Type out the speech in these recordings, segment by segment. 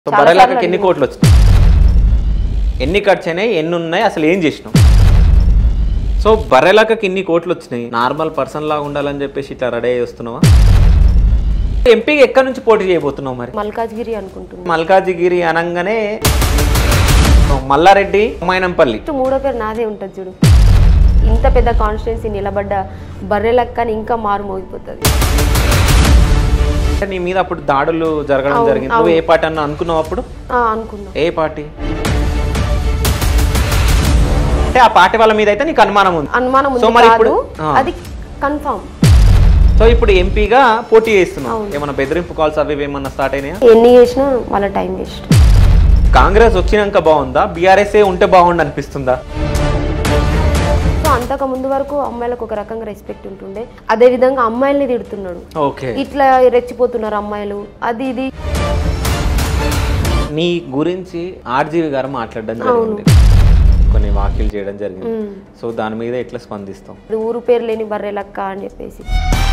So చాలా బర్రెలాకకి సార్లు ఎన్ని అడిగాను. కోట్లు వచ్చినాయి ఎన్ని ఖర్చు అయినాయి ఎన్ని ఉన్నాయి అసలు ఏం చేసినావు సో బర్రెలాకకి ఇన్ని కోట్లు వచ్చినాయి నార్మల్ పర్సన్ లాగా ఉండాలని చెప్పేసి ఇట్లా రెడీ అయ్యి వస్తున్నావా ఎంపీకి ఎక్కడి నుంచి పోటీ చేయబోతున్నావు మరి మల్కాజ్గిరి అనుకుంటున్నాను మల్కాజిగిరి అనగానే మల్లారెడ్డి మైనంపల్లి ఫస్ట్ మూడో పేరు నాదే ఉంటుంది చూడు ఇంత పెద్ద కాన్స్టిట్యున్సీ నిలబడ్డ బర్రెలక్కని ఇంకా మారు మోగిపోతుంది అంటే నీ మీద అప్పుడు దాడులు జరగడం అవును, జరిగింది నువ్వు ఏ పార్టీ అన్న అనుకున్నావు అప్పుడు ఆ, అనుకున్నా ఏ పార్టీ అంటే ఆ పార్టీ వాళ్ళ మీద అయితే నీకు అనుమానం ఉంది అనుమానం సో ఉంది మరి కాదు ఇప్పుడు ఆ. అది కన్ఫామ్ సో ఇప్పుడు ఎంపీగా పోటీ చేస్తున్నావు అవును. ఏమన్నా బెదిరింపు కాల్స్ అవి ఇవి ఏమన్నా స్టార్ట్ అయినాయా ఎన్ని చేసినా వాళ్ళ టైం వేస్ట్ కాంగ్రెస్ వచ్చినాక బాగుందా బీఆర్ఎస్ ఉంటే బాగుండు అనిపిస్తుందా సో అంతకు ముందు వరకు అమ్మాయిలకు ఒక రకంగా రెస్పెక్ట్ ఉంటుండే అదే విధంగా అమ్మాయిల్ని తిడుతున్నాడు ఓకే ఇట్లా రెచ్చిపోతున్నారు అమ్మాయిలు అది ఇది నీ గురించి ఆర్జీవి గారు మాట్లాడడం జరిగింది కొన్ని వ్యాఖ్యలు చేయడం జరిగింది ఉమ్. సో దాని మీద ఎట్లా స్పందిస్తాం ఇది ఊరు పేరు లేని బర్రెలక్క అని చెప్పేసి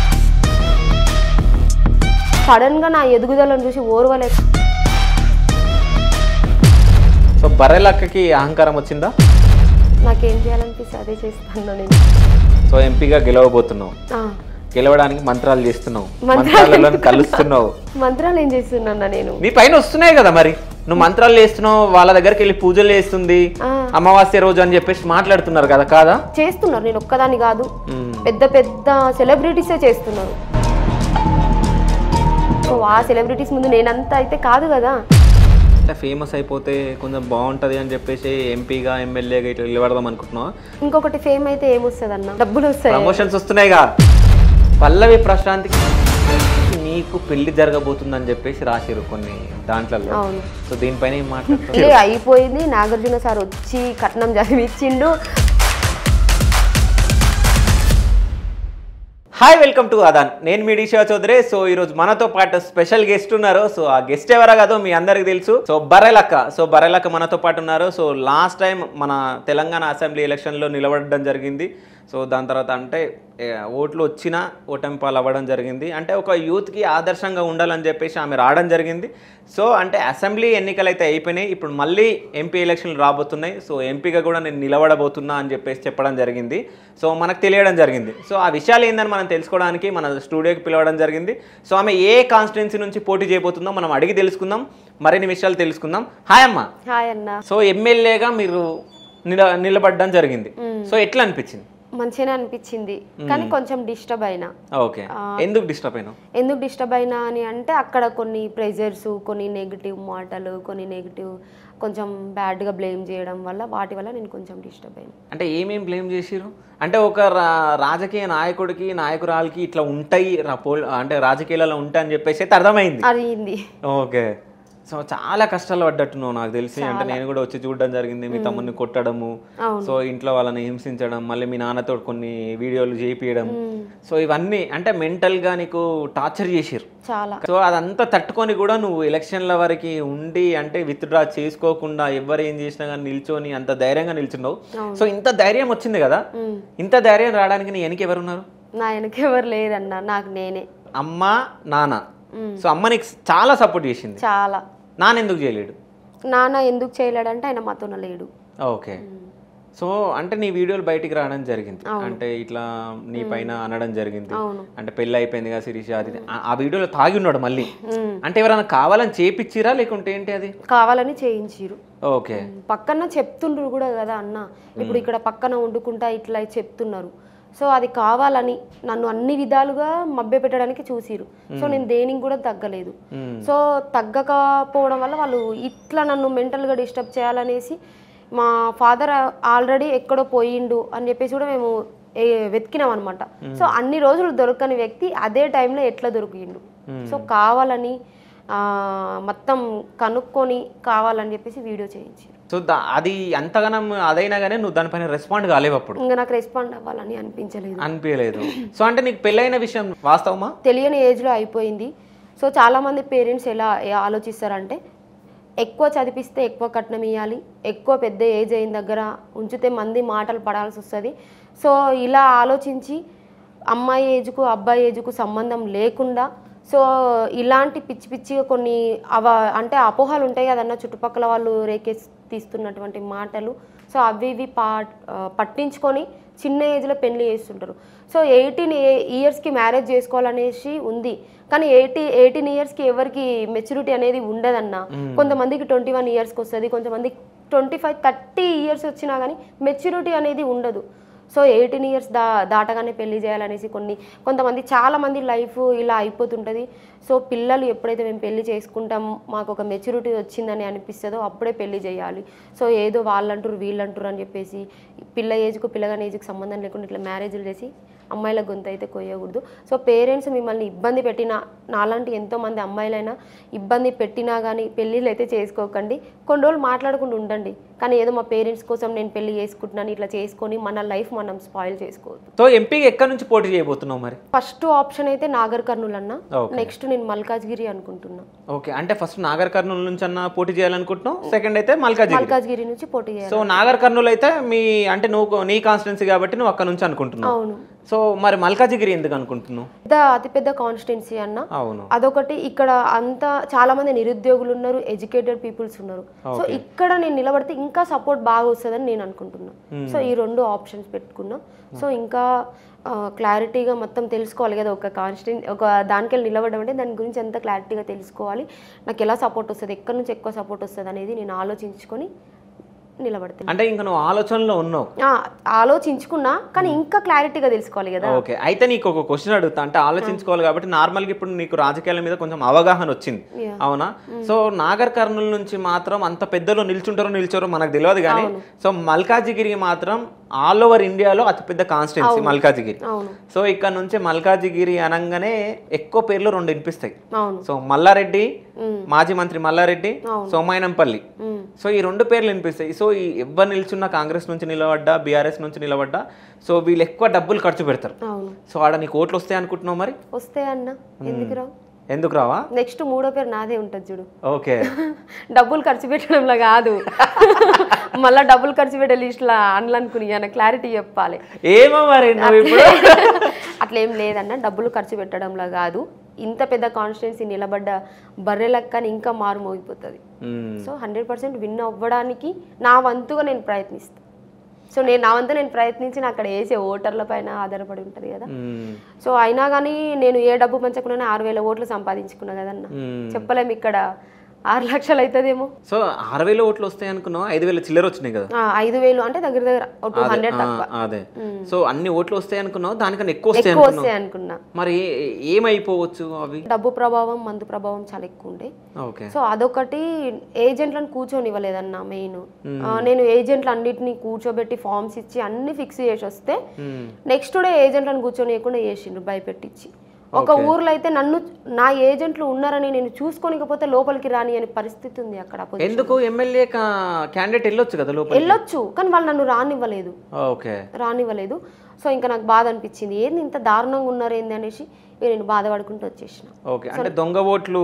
సడన్ గా నా ఎదుగుదలను చూసి ఓర్వలేక సో బర్రెలక్కకి అహంకారం వచ్చిందా నాకేం చేయాలనిపిస్తే అదే చేస్తాను నేను సో ఎంపీగా గెలవబోతున్నావు ఆ, గెలవడానికి మంత్రాలు చేస్తున్నావు మంత్రాలు మంత్రాలలో కలుస్తున్నావు మంత్రాలు ఏం చేస్తున్నా నేను నీ పైన వస్తున్నాయి కదా మరి నువ్వు మంత్రాలు చేస్తున్నావు వాళ్ళ దగ్గరికి వెళ్ళి పూజలు చేస్తుంది ఆ. అమావాస్య రోజు అని చెప్పేసి మాట్లాడుతున్నారు కదా కాదా చేస్తున్నారు నేను ఒక్కదాన్ని కాదు మ్మ్. పెద్ద పెద్ద సెలబ్రిటీసే చేస్తున్నారు సో ఆ సెలబ్రిటీస్ ముందు నేనంతా అయితే కాదు కదా అంటే ఫేమస్ అయిపోతే కొంచెం బాగుంటది అని చెప్పేసి ఎంపీగా ఎమ్మెల్యేగా ఇట్లా నిలబడదాం అనుకుంటున్నావా ఇంకొకటి ఫేమ్ అయితే ఏమొస్తుంది అన్న డబ్బులు వస్తాయి ప్రమోషన్స్ వస్తున్నాయిగా పల్లవి ప్రశాంత్కి నీకు పెళ్లి జరగబోతుందని చెప్పేసి రాసిరు కొన్ని దాంట్లలో అవును సో దీనిపైన ఏం మాట్లాడుతావు ఇది అయిపోయింది నాగార్జున సార్ వచ్చి కట్నం చదివిచ్చిండు హాయ్ వెల్కమ్ టు అదాన్ నేను మీ డిషా చౌదరి సో ఈ రోజు మనతో పాటు స్పెషల్ గెస్ట్ ఉన్నారు సో ఆ గెస్ట్ ఎవరో కాదో మీ అందరికి తెలుసు సో బరెలక్క సో బరెలక్క మనతో పాటు ఉన్నారు సో లాస్ట్ టైం మన తెలంగాణ అసెంబ్లీ ఎలక్షన్లో నిలబడడం జరిగింది సో దాని తర్వాత అంటే ఏ, ఓట్లు వచ్చినా ఓటమి పాలు అవ్వడం జరిగింది అంటే ఒక యూత్కి ఆదర్శంగా ఉండాలని చెప్పేసి ఆమె రావడం జరిగింది సో అంటే అసెంబ్లీ ఎన్నికలు అయితే అయిపోయినాయి ఇప్పుడు మళ్ళీ ఎంపీ ఎలక్షన్లు రాబోతున్నాయి సో ఎంపీగా కూడా నేను నిలబడబోతున్నా అని చెప్పేసి చెప్పడం జరిగింది సో మనకు తెలియడం జరిగింది సో ఆ విషయాలు ఏందని మనం తెలుసుకోవడానికి మన స్టూడియోకి పిలవడం జరిగింది సో ఆమె ఏ కాన్స్టిట్యున్సీ నుంచి పోటీ చేయబోతుందో మనం అడిగి తెలుసుకుందాం మరిన్ని విషయాలు తెలుసుకుందాం హాయ్ అమ్మ హాయ్ అన్న సో ఎమ్మెల్యేగా మీరు నిల నిలబడడం జరిగింది సో ఎట్లా అనిపించింది మంచిగానే అనిపించింది కానీ కొంచెం డిస్టర్బ్ అయినా ఓకే ఎందుకు డిస్టర్బ్ అయినావు ఎందుకు డిస్టర్బ్ అయినా అని అంటే అక్కడ కొన్ని ప్రెజర్స్ కొన్ని నెగిటివ్ మాటలు కొన్ని నెగిటివ్ కొంచెం బ్యాడ్గా బ్లేమ్ చేయడం వల్ల వాటి వల్ల నేను కొంచెం డిస్టర్బ్ అయినా అంటే ఏమేం బ్లేమ్ చేసిరు అంటే ఒక రా- రాజకీయ నాయకుడికి నాయకురాలకి ఇట్లా ఉంటాయి రా- పోల్- అంటే రాజకీయాలలో ఉంటాయి అని చెప్పేసి అయితే అర్థమైంది అయింది ఓకే సో చాలా కష్టాలు పడ్డట్టున్నావు నాకు తెలిసి అంటే నేను కూడా వచ్చి చూడడం జరిగింది మీ తమ్ముడిని కొట్టడము అవును. సో ఇంట్లో వాళ్ళని హింసించడం మళ్ళీ మీ నాన్నతో కొన్ని వీడియోలు చేపియడం సో ఇవన్నీ అంటే mental గా నీకు టార్చర్ చేసిరు చాలా సో అదంతా తట్టుకొని కూడా నువ్వు ఎలక్షన్ల వరకు ఉండి అంటే విత్డ్రా చేసుకోకుండా ఎవరు ఏం చేసినా కానీ నిల్చొని అంత ధైర్యంగా నిల్చున్నావు సో ఇంత ధైర్యం వచ్చింది కదా మ్మ్. ఇంత ధైర్యం రావడానికి నీ వెనక ఎవరున్నారు నా వెనక ఎవరు లేరన్న నాకు నేనే అమ్మ నాన్న సో అమ్మ నీకు చాలా సపోర్ట్ చేసింది చాలా నాన్న ఎందుకు చేయలేడు నాన్న ఎందుకు చేయలేడంటే ఆయన మాతోన లేడు ఓకే సో అంటే నీ వీడియోలు బయటికి రావడం జరిగింది అంటే ఇట్లా నీ పైన అనడం జరిగింది అవును అంటే పెళ్ళి అయిపోయింది కదా శిరీష అది ఇది. ఆ- ఆ వీడియోలో తాగి ఉన్నాడు మళ్ళీ మ్మ్. అంటే ఎవరైనా కావాలని చేపిచ్చిరా లేకుంటే ఏంటి అది కావాలని చేయించిరు ఓకే పక్కన చెప్తుండ్రు కూడా కదా అన్న ఇప్పుడు ఇక్కడ పక్కన వండుకుంటా ఇట్లా చెప్తున్నారు సో అది కావాలని నన్ను అన్ని విధాలుగా మభ్య పెట్టడానికి చూసిరు సో నేను దేనికి కూడా తగ్గలేదు మ్మ్. సో తగ్గకపోవడం వల్ల వాళ్ళు ఇట్లా నన్ను మెంటల్గా డిస్టర్బ్ చేయాలనేసి మా ఫాదర్ ఆల్రెడీ ఎక్కడో పోయిండు అని చెప్పేసి కూడా మేము ఏ- వెతికినాం అనమాట సో అన్ని రోజులు దొరకని వ్యక్తి అదే టైంలో ఎట్లా దొరికిండు సో కావాలని ఆ, మొత్తం కనుక్కొని కావాలని చెప్పేసి వీడియో చేయించారు సో దా- అది అంతగానం అదైనా కానీ నువ్వు దానిపైన రెస్పాండ్ కాలేవు అప్పుడు ఇంకా నాకు రెస్పాండ్ అవ్వాలని అనిపించలేదు అనిపించలేదు సో అంటే నీకు పెళ్ళైన విషయం వాస్తవమా తెలియని ఏజ్లో అయిపోయింది సో చాలామంది పేరెంట్స్ ఎలా ఏ- ఆలోచిస్తారంటే ఎక్కువ చదివిస్తే ఎక్కువ కట్నం ఇవ్వాలి ఎక్కువ పెద్ద ఏజ్ అయిన దగ్గర ఉంచితే మంది మాటలు పడాల్సి వస్తుంది సో ఇలా ఆలోచించి అమ్మాయి ఏజ్కు అబ్బాయి ఏజ్కు సంబంధం లేకుండా సో ఇలాంటి పిచ్చి పిచ్చిగా కొన్ని అవ అంటే అపోహలు ఉంటాయి కదన్న చుట్టుపక్కల వాళ్ళు రేకేసి తీస్తున్నటువంటి మాటలు సో అవి ఇవి పా ఆ, పట్టించుకొని చిన్న ఏజ్లో పెళ్లి చేస్తుంటారు సో ఎయిటీన్ ఇయర్స్కి మ్యారేజ్ చేసుకోవాలనేసి ఉంది కానీ ఎయిటీ ఎయిటీన్ ఇయర్స్కి ఎవరికి మెచ్యూరిటీ అనేది ఉండదన్న కొంతమందికి ట్వంటీ వన్ ఇయర్స్కి వస్తుంది కొంతమందికి ట్వంటీ ఫైవ్ థర్టీ ఇయర్స్ వచ్చినా కానీ మెచ్యూరిటీ అనేది ఉండదు సో ఎయిటీన్ ఇయర్స్ దా దాటగానే పెళ్లి చేయాలనేసి కొన్ని కొంతమంది చాలా మంది లైఫ్ ఇలా అయిపోతుంటుంది సో పిల్లలు ఎప్పుడైతే మేము పెళ్లి చేసుకుంటాం మాకు ఒక మెచ్యూరిటీ వచ్చిందని అనిపిస్తుందో అప్పుడే పెళ్లి చేయాలి సో ఏదో వాళ్ళంటారు వీళ్ళంటారు అని చెప్పేసి పిల్ల ఏజ్కు పిల్లగాని ఏజ్కి సంబంధం లేకుండా ఇట్లా మ్యారేజ్లు చేసి అమ్మాయిల గొంతు అయితే కొయ్యకూడదు సో పేరెంట్స్ మిమ్మల్ని ఇబ్బంది పెట్టినా నాలాంటి ఎంతోమంది అమ్మాయిలైనా ఇబ్బంది పెట్టినా కానీ పెళ్ళిళ్ళు అయితే చేసుకోకండి కొన్ని రోజులు మాట్లాడకుండా ఉండండి కానీ ఏదో మా పేరెంట్స్ కోసం నేను పెళ్లి చేసుకుంటున్నాను ఇట్లా చేసుకొని మన లైఫ్ మనం స్పాయిల్ చేసుకోవద్దు సో ఎంపీకి ఎక్కడి నుంచి పోటీ చేయబోతున్నావు మరి ఫస్ట్ ఆప్షన్ అయితే నాగర్ కర్నూల్ అన్న Okay. నెక్స్ట్ నేను మల్కాజ్గిరి అనుకుంటున్నా ఓకే అంటే ఫస్ట్ నాగర్ కర్నూలు నుంచి అన్న పోటీ చేయాలనుకుంటున్నావు సెకండ్ అయితే మల్కాజిగిరి మల్కాజ్గిరి నుంచి పోటీ చేయాలి సో నాగర్ కర్నూలు అయితే మీ అంటే నువ్వు నీ కాన్స్టిట్యున్సీ కాబట్టి నువ్వు అక్కడ నుంచి అనుకుంటున్నావు అవును సో మరి మల్కాజిగిరి ఎందుకు అనుకుంటున్నావు పెద్ద అతిపెద్ద కాన్స్టిట్యున్సీ అన్న అవును అదొకటి ఇక్కడ అంతా చాలా మంది నిరుద్యోగులు ఉన్నారు ఎడ్యుకేటెడ్ పీపుల్స్ ఉన్నారు సో ఇక్కడ నేను నిలబడితే ఇంకా సపోర్ట్ బాగా వస్తుందని నేను అనుకుంటున్నా సో ఈ రెండు ఆప్షన్స్ పెట్టుకున్నా సో ఇంకా క్లారిటీగా మొత్తం తెలుసుకోవాలి కదా ఒక కాన్స్టిట్యూన్ ఒక దానికి వెళ్ళి నిలబడడం అంటే దాని గురించి ఎంత క్లారిటీగా తెలుసుకోవాలి నాకు ఎలా సపోర్ట్ వస్తుంది ఎక్కడి నుంచి ఎక్కువ సపోర్ట్ వస్తుంది అనేది నేను ఆలోచించుకొని నిలబడతాను అంటే ఇంకా నువ్వు ఆలోచనలో ఉన్నావు ఆ, ఆలోచించుకున్నా కానీ ఇంకా క్లారిటీగా తెలుసుకోవాలి కదా ఓకే అయితే నీకు ఒక క్వశ్చన్ అడుగుతా అంటే ఆలోచించుకోవాలి కాబట్టి నార్మల్గా ఇప్పుడు నీకు రాజకీయాల మీద కొంచెం అవగాహన వచ్చింది Yeah. అవునా సో నాగర్ కర్నూలు నుంచి మాత్రం అంత పెద్దలో నిల్చుంటారో నిల్చోరో మనకు తెలియదు కానీ సో మల్కాజిగిరి మాత్రం ఆల్ ఓవర్ ఇండియాలో అతిపెద్ద కాన్స్టిట్యున్సీ మల్కాజిగిరి అవును సో ఇక్కడ నుంచి మల్కాజిగిరి అనగానే ఎక్కువ పేర్లు రెండు వినిపిస్తాయి అవును సో మల్లారెడ్డి మ్మ్. మాజీ మంత్రి మల్లారెడ్డి అవును. సోమాయనంపల్లి మ్మ్. సో ఈ రెండు పేర్లు వినిపిస్తాయి సో ఈ ఎవరు నిల్చున్నా కాంగ్రెస్ నుంచి నిలబడ్డా బీఆర్ఎస్ నుంచి నిలబడ్డా సో వీళ్ళు ఎక్కువ డబ్బులు ఖర్చు పెడతారు అవును సో ఆడ నీకు ఓట్లు వస్తాయి అనుకుంటున్నావు మరి వస్తే అన్న ఎందుకు రావు ఎందుకు రావా నెక్స్ట్ మూడో పేరు నాదే ఉంటుంది చూడు ఓకే డబ్బులు ఖర్చు పెట్టడంలో కాదు మళ్ళా డబ్బులు ఖర్చు పెట్టే లిస్ట్లో అనుకుని అన్న క్లారిటీ చెప్పాలి ఏమో మరి నువ్వు ఇప్పుడు అట్లా ఏం లేదన్న డబ్బులు ఖర్చు పెట్టడంలో కాదు ఇంత పెద్ద కాన్స్టిట్యున్సీ నిలబడ్డ బర్రెలక్కని ఇంకా మారు మోగిపోతుంది మ్మ్. సో హండ్రెడ్ పర్సెంట్ విన్ అవ్వడానికి నా వంతుగా నేను ప్రయత్నిస్తాను సో నేను నా వంతు నేను ప్రయత్నించి అక్కడ వేసే ఓటర్ల పైన ఆధారపడి ఉంటుంది కదా మ్మ్. సో అయినా కానీ నేను ఏ డబ్బు పంచకుండా ఆరు వేల ఓట్లు సంపాదించుకున్నా కదన్న మ్మ్. చెప్పలేము ఇక్కడ ఆరు లక్షలు అవుతుందేమో సో ఆరు వేల ఓట్లు వస్తాయి అనుకున్నావు ఐదు వేల చిల్లర వచ్చినాయి కదా ఆ, ఐదు వేలు అంటే దగ్గర దగ్గర టూ హండ్రెడ్ ఆ, తక్కువ అదే సో అన్ని ఓట్లు వస్తాయి అనుకున్నావు దానికన్నా ఎక్కువ వస్తాయి ఎక్కువ అనుకున్నావు వస్తాయి అనుకున్నా మరి ఏ- ఏమైపోవచ్చు అవి డబ్బు ప్రభావం మందు ప్రభావం చాలా ఎక్కువ ఉండే ఓకే సో అదొకటి ఏజెంట్లను కూర్చొనివ్వలేదన్న మెయిన్ నేను ఏజెంట్లు అన్నిటిని కూర్చోబెట్టి ఫామ్స్ ఇచ్చి అన్ని ఫిక్స్ చేసి వస్తే మ్మ్. నెక్స్ట్ డే ఏజెంట్లను కూర్చొనియకుండా చేసిండ్రు భయపెట్టించి ఒక ఊర్లో అయితే నన్ను నా ఏజెంట్లు ఉన్నారని నేను చూసుకోనికపోతే లోపలికి రాని అనే పరిస్థితి ఉంది అక్కడ opposition. ఎందుకు ఎమ్మెల్యే క్యాండిడేట్ వెళ్ళొచ్చు కదా లోపల వెళ్ళొచ్చు కానీ వాళ్ళు నన్ను రానివ్వలేదు ఓకే రానివ్వలేదు సో ఇంకా నాకు బాధ అనిపించింది ఏంది ఇంత దారుణంగా ఉన్నారు ఏంది అనేసి ఇక నేను బాధపడుకుంటూ వచ్చేసిన ఓకే అంటే దొంగ ఓట్లు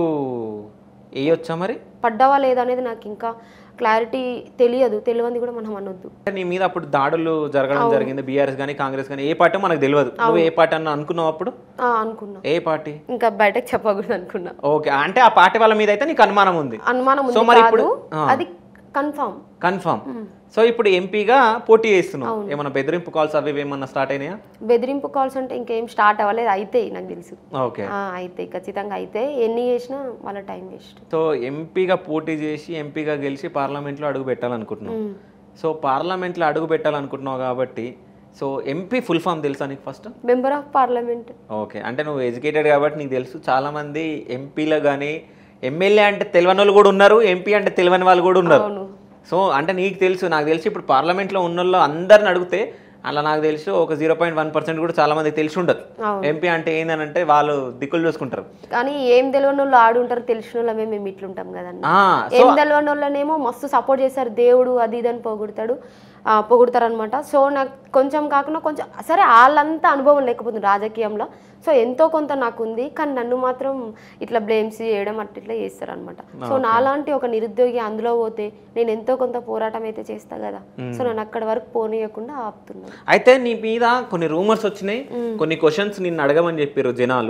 వేయొచ్చా మరి పడ్డావా లేదా అనేది నాకు ఇంకా క్లారిటీ తెలియదు తెలియంది కూడా మనం అనొద్దు అంటే నీ మీద అప్పుడు దాడులు జరగడం జరిగింది బీఆర్ఎస్ కానీ కాంగ్రెస్ కానీ ఏ పార్టీ మనకు తెలియదు నువ్వు ఏ పార్టీ అన్న అనుకున్నావు అప్పుడు ఆ, అనుకున్నా ఏ పార్టీ ఇంకా బయటకు చెప్పకూడదు అనుకున్నా ఓకే అంటే ఆ పార్టీ వాళ్ళ మీద అయితే నీకు అనుమానం ఉంది అనుమానం సో ఉంది మరి కాదు ఇప్పుడు ఆ. అది కన్ఫామ్ కన్ఫర్మ్ సో ఇప్పుడు ఎంపీగా పోటీ చేస్తున్నావు ఏమన్నా బెదిరింపు కాల్స్ అవి ఇవి ఏమన్నా స్టార్ట్ అయినాయా బెదిరింపు కాల్స్ అంటే ఇంకేం స్టార్ట్ అవ్వలేదు అయితే నాకు తెలుసు ఓకే ఆ, అయితే ఖచ్చితంగా అయితే ఎన్ని చేసినా వాళ్ళ టైం వేస్ట్ సో ఎంపీగా పోటీ చేసి ఎంపీగా గెలిచి పార్లమెంట్లో అడుగు పెట్టాలనుకుంటున్నావు సో పార్లమెంట్లో అడుగు పెట్టాలనుకుంటున్నావు కాబట్టి సో ఎంపీ ఫుల్ ఫామ్ తెలుసా నీకు first member of parliament okay అంటే నువ్వు ఎడ్యుకేటెడ్ కాబట్టి నీకు తెలుసు చాలామంది ఎంపీలో కానీ ఎమ్మెల్యే అంటే తెలియని వాళ్ళు కూడా ఉన్నారు ఎంపీ అంటే తెలియని వాళ్ళు కూడా ఉన్నారు అవును సో అంటే నీకు తెలుసు నాకు తెలిసి ఇప్పుడు పార్లమెంట్లో ఉన్న వాళ్ళు అందరిని అడిగితే అలా నాకు తెలుసు ఒక జీరో పాయింట్ వన్ పర్సెంట్ కూడా చాలా మందికి తెలిసి ఉండదు అవును. ఎంపీ అంటే ఏంటంటే వాళ్ళు దిక్కులు చూసుకుంటారు కానీ ఏం తెలియని వాళ్ళు ఆడుంటారు తెలిసిన వాళ్ళమే మేము ఇట్లుంటాం కదండి ఆ, ఏం తెలియని వాళ్ళనేమో మస్తు సపోర్ట్ చేస్తారు దేవుడు అది ఇది అని పొగుడతాడు ఆ, పొగుడతారు అనమాట సో నాకు కొంచెం కాకుండా కొంచెం సరే వాళ్ళంతా అనుభవం లేకపోతుంది రాజకీయంలో సో ఎంతో కొంత నాకు ఉంది కానీ నన్ను మాత్రం ఇట్లా బ్లేమ్స్ చేయడం అట్లా ఇట్లా చేస్తారు అనమాట సో నాలాంటి ఒక నిరుద్యోగి అందులో పోతే నేను ఎంతో కొంత పోరాటం అయితే చేస్తా కదా సో నన్ను అక్కడి వరకు పోనీయకుండా ఆపుతున్నాను అయితే నీ మీద కొన్ని రూమర్స్ వచ్చినాయి కొన్ని క్వశ్చన్స్ నిన్ను అడగమని చెప్పారు జనాలు అవును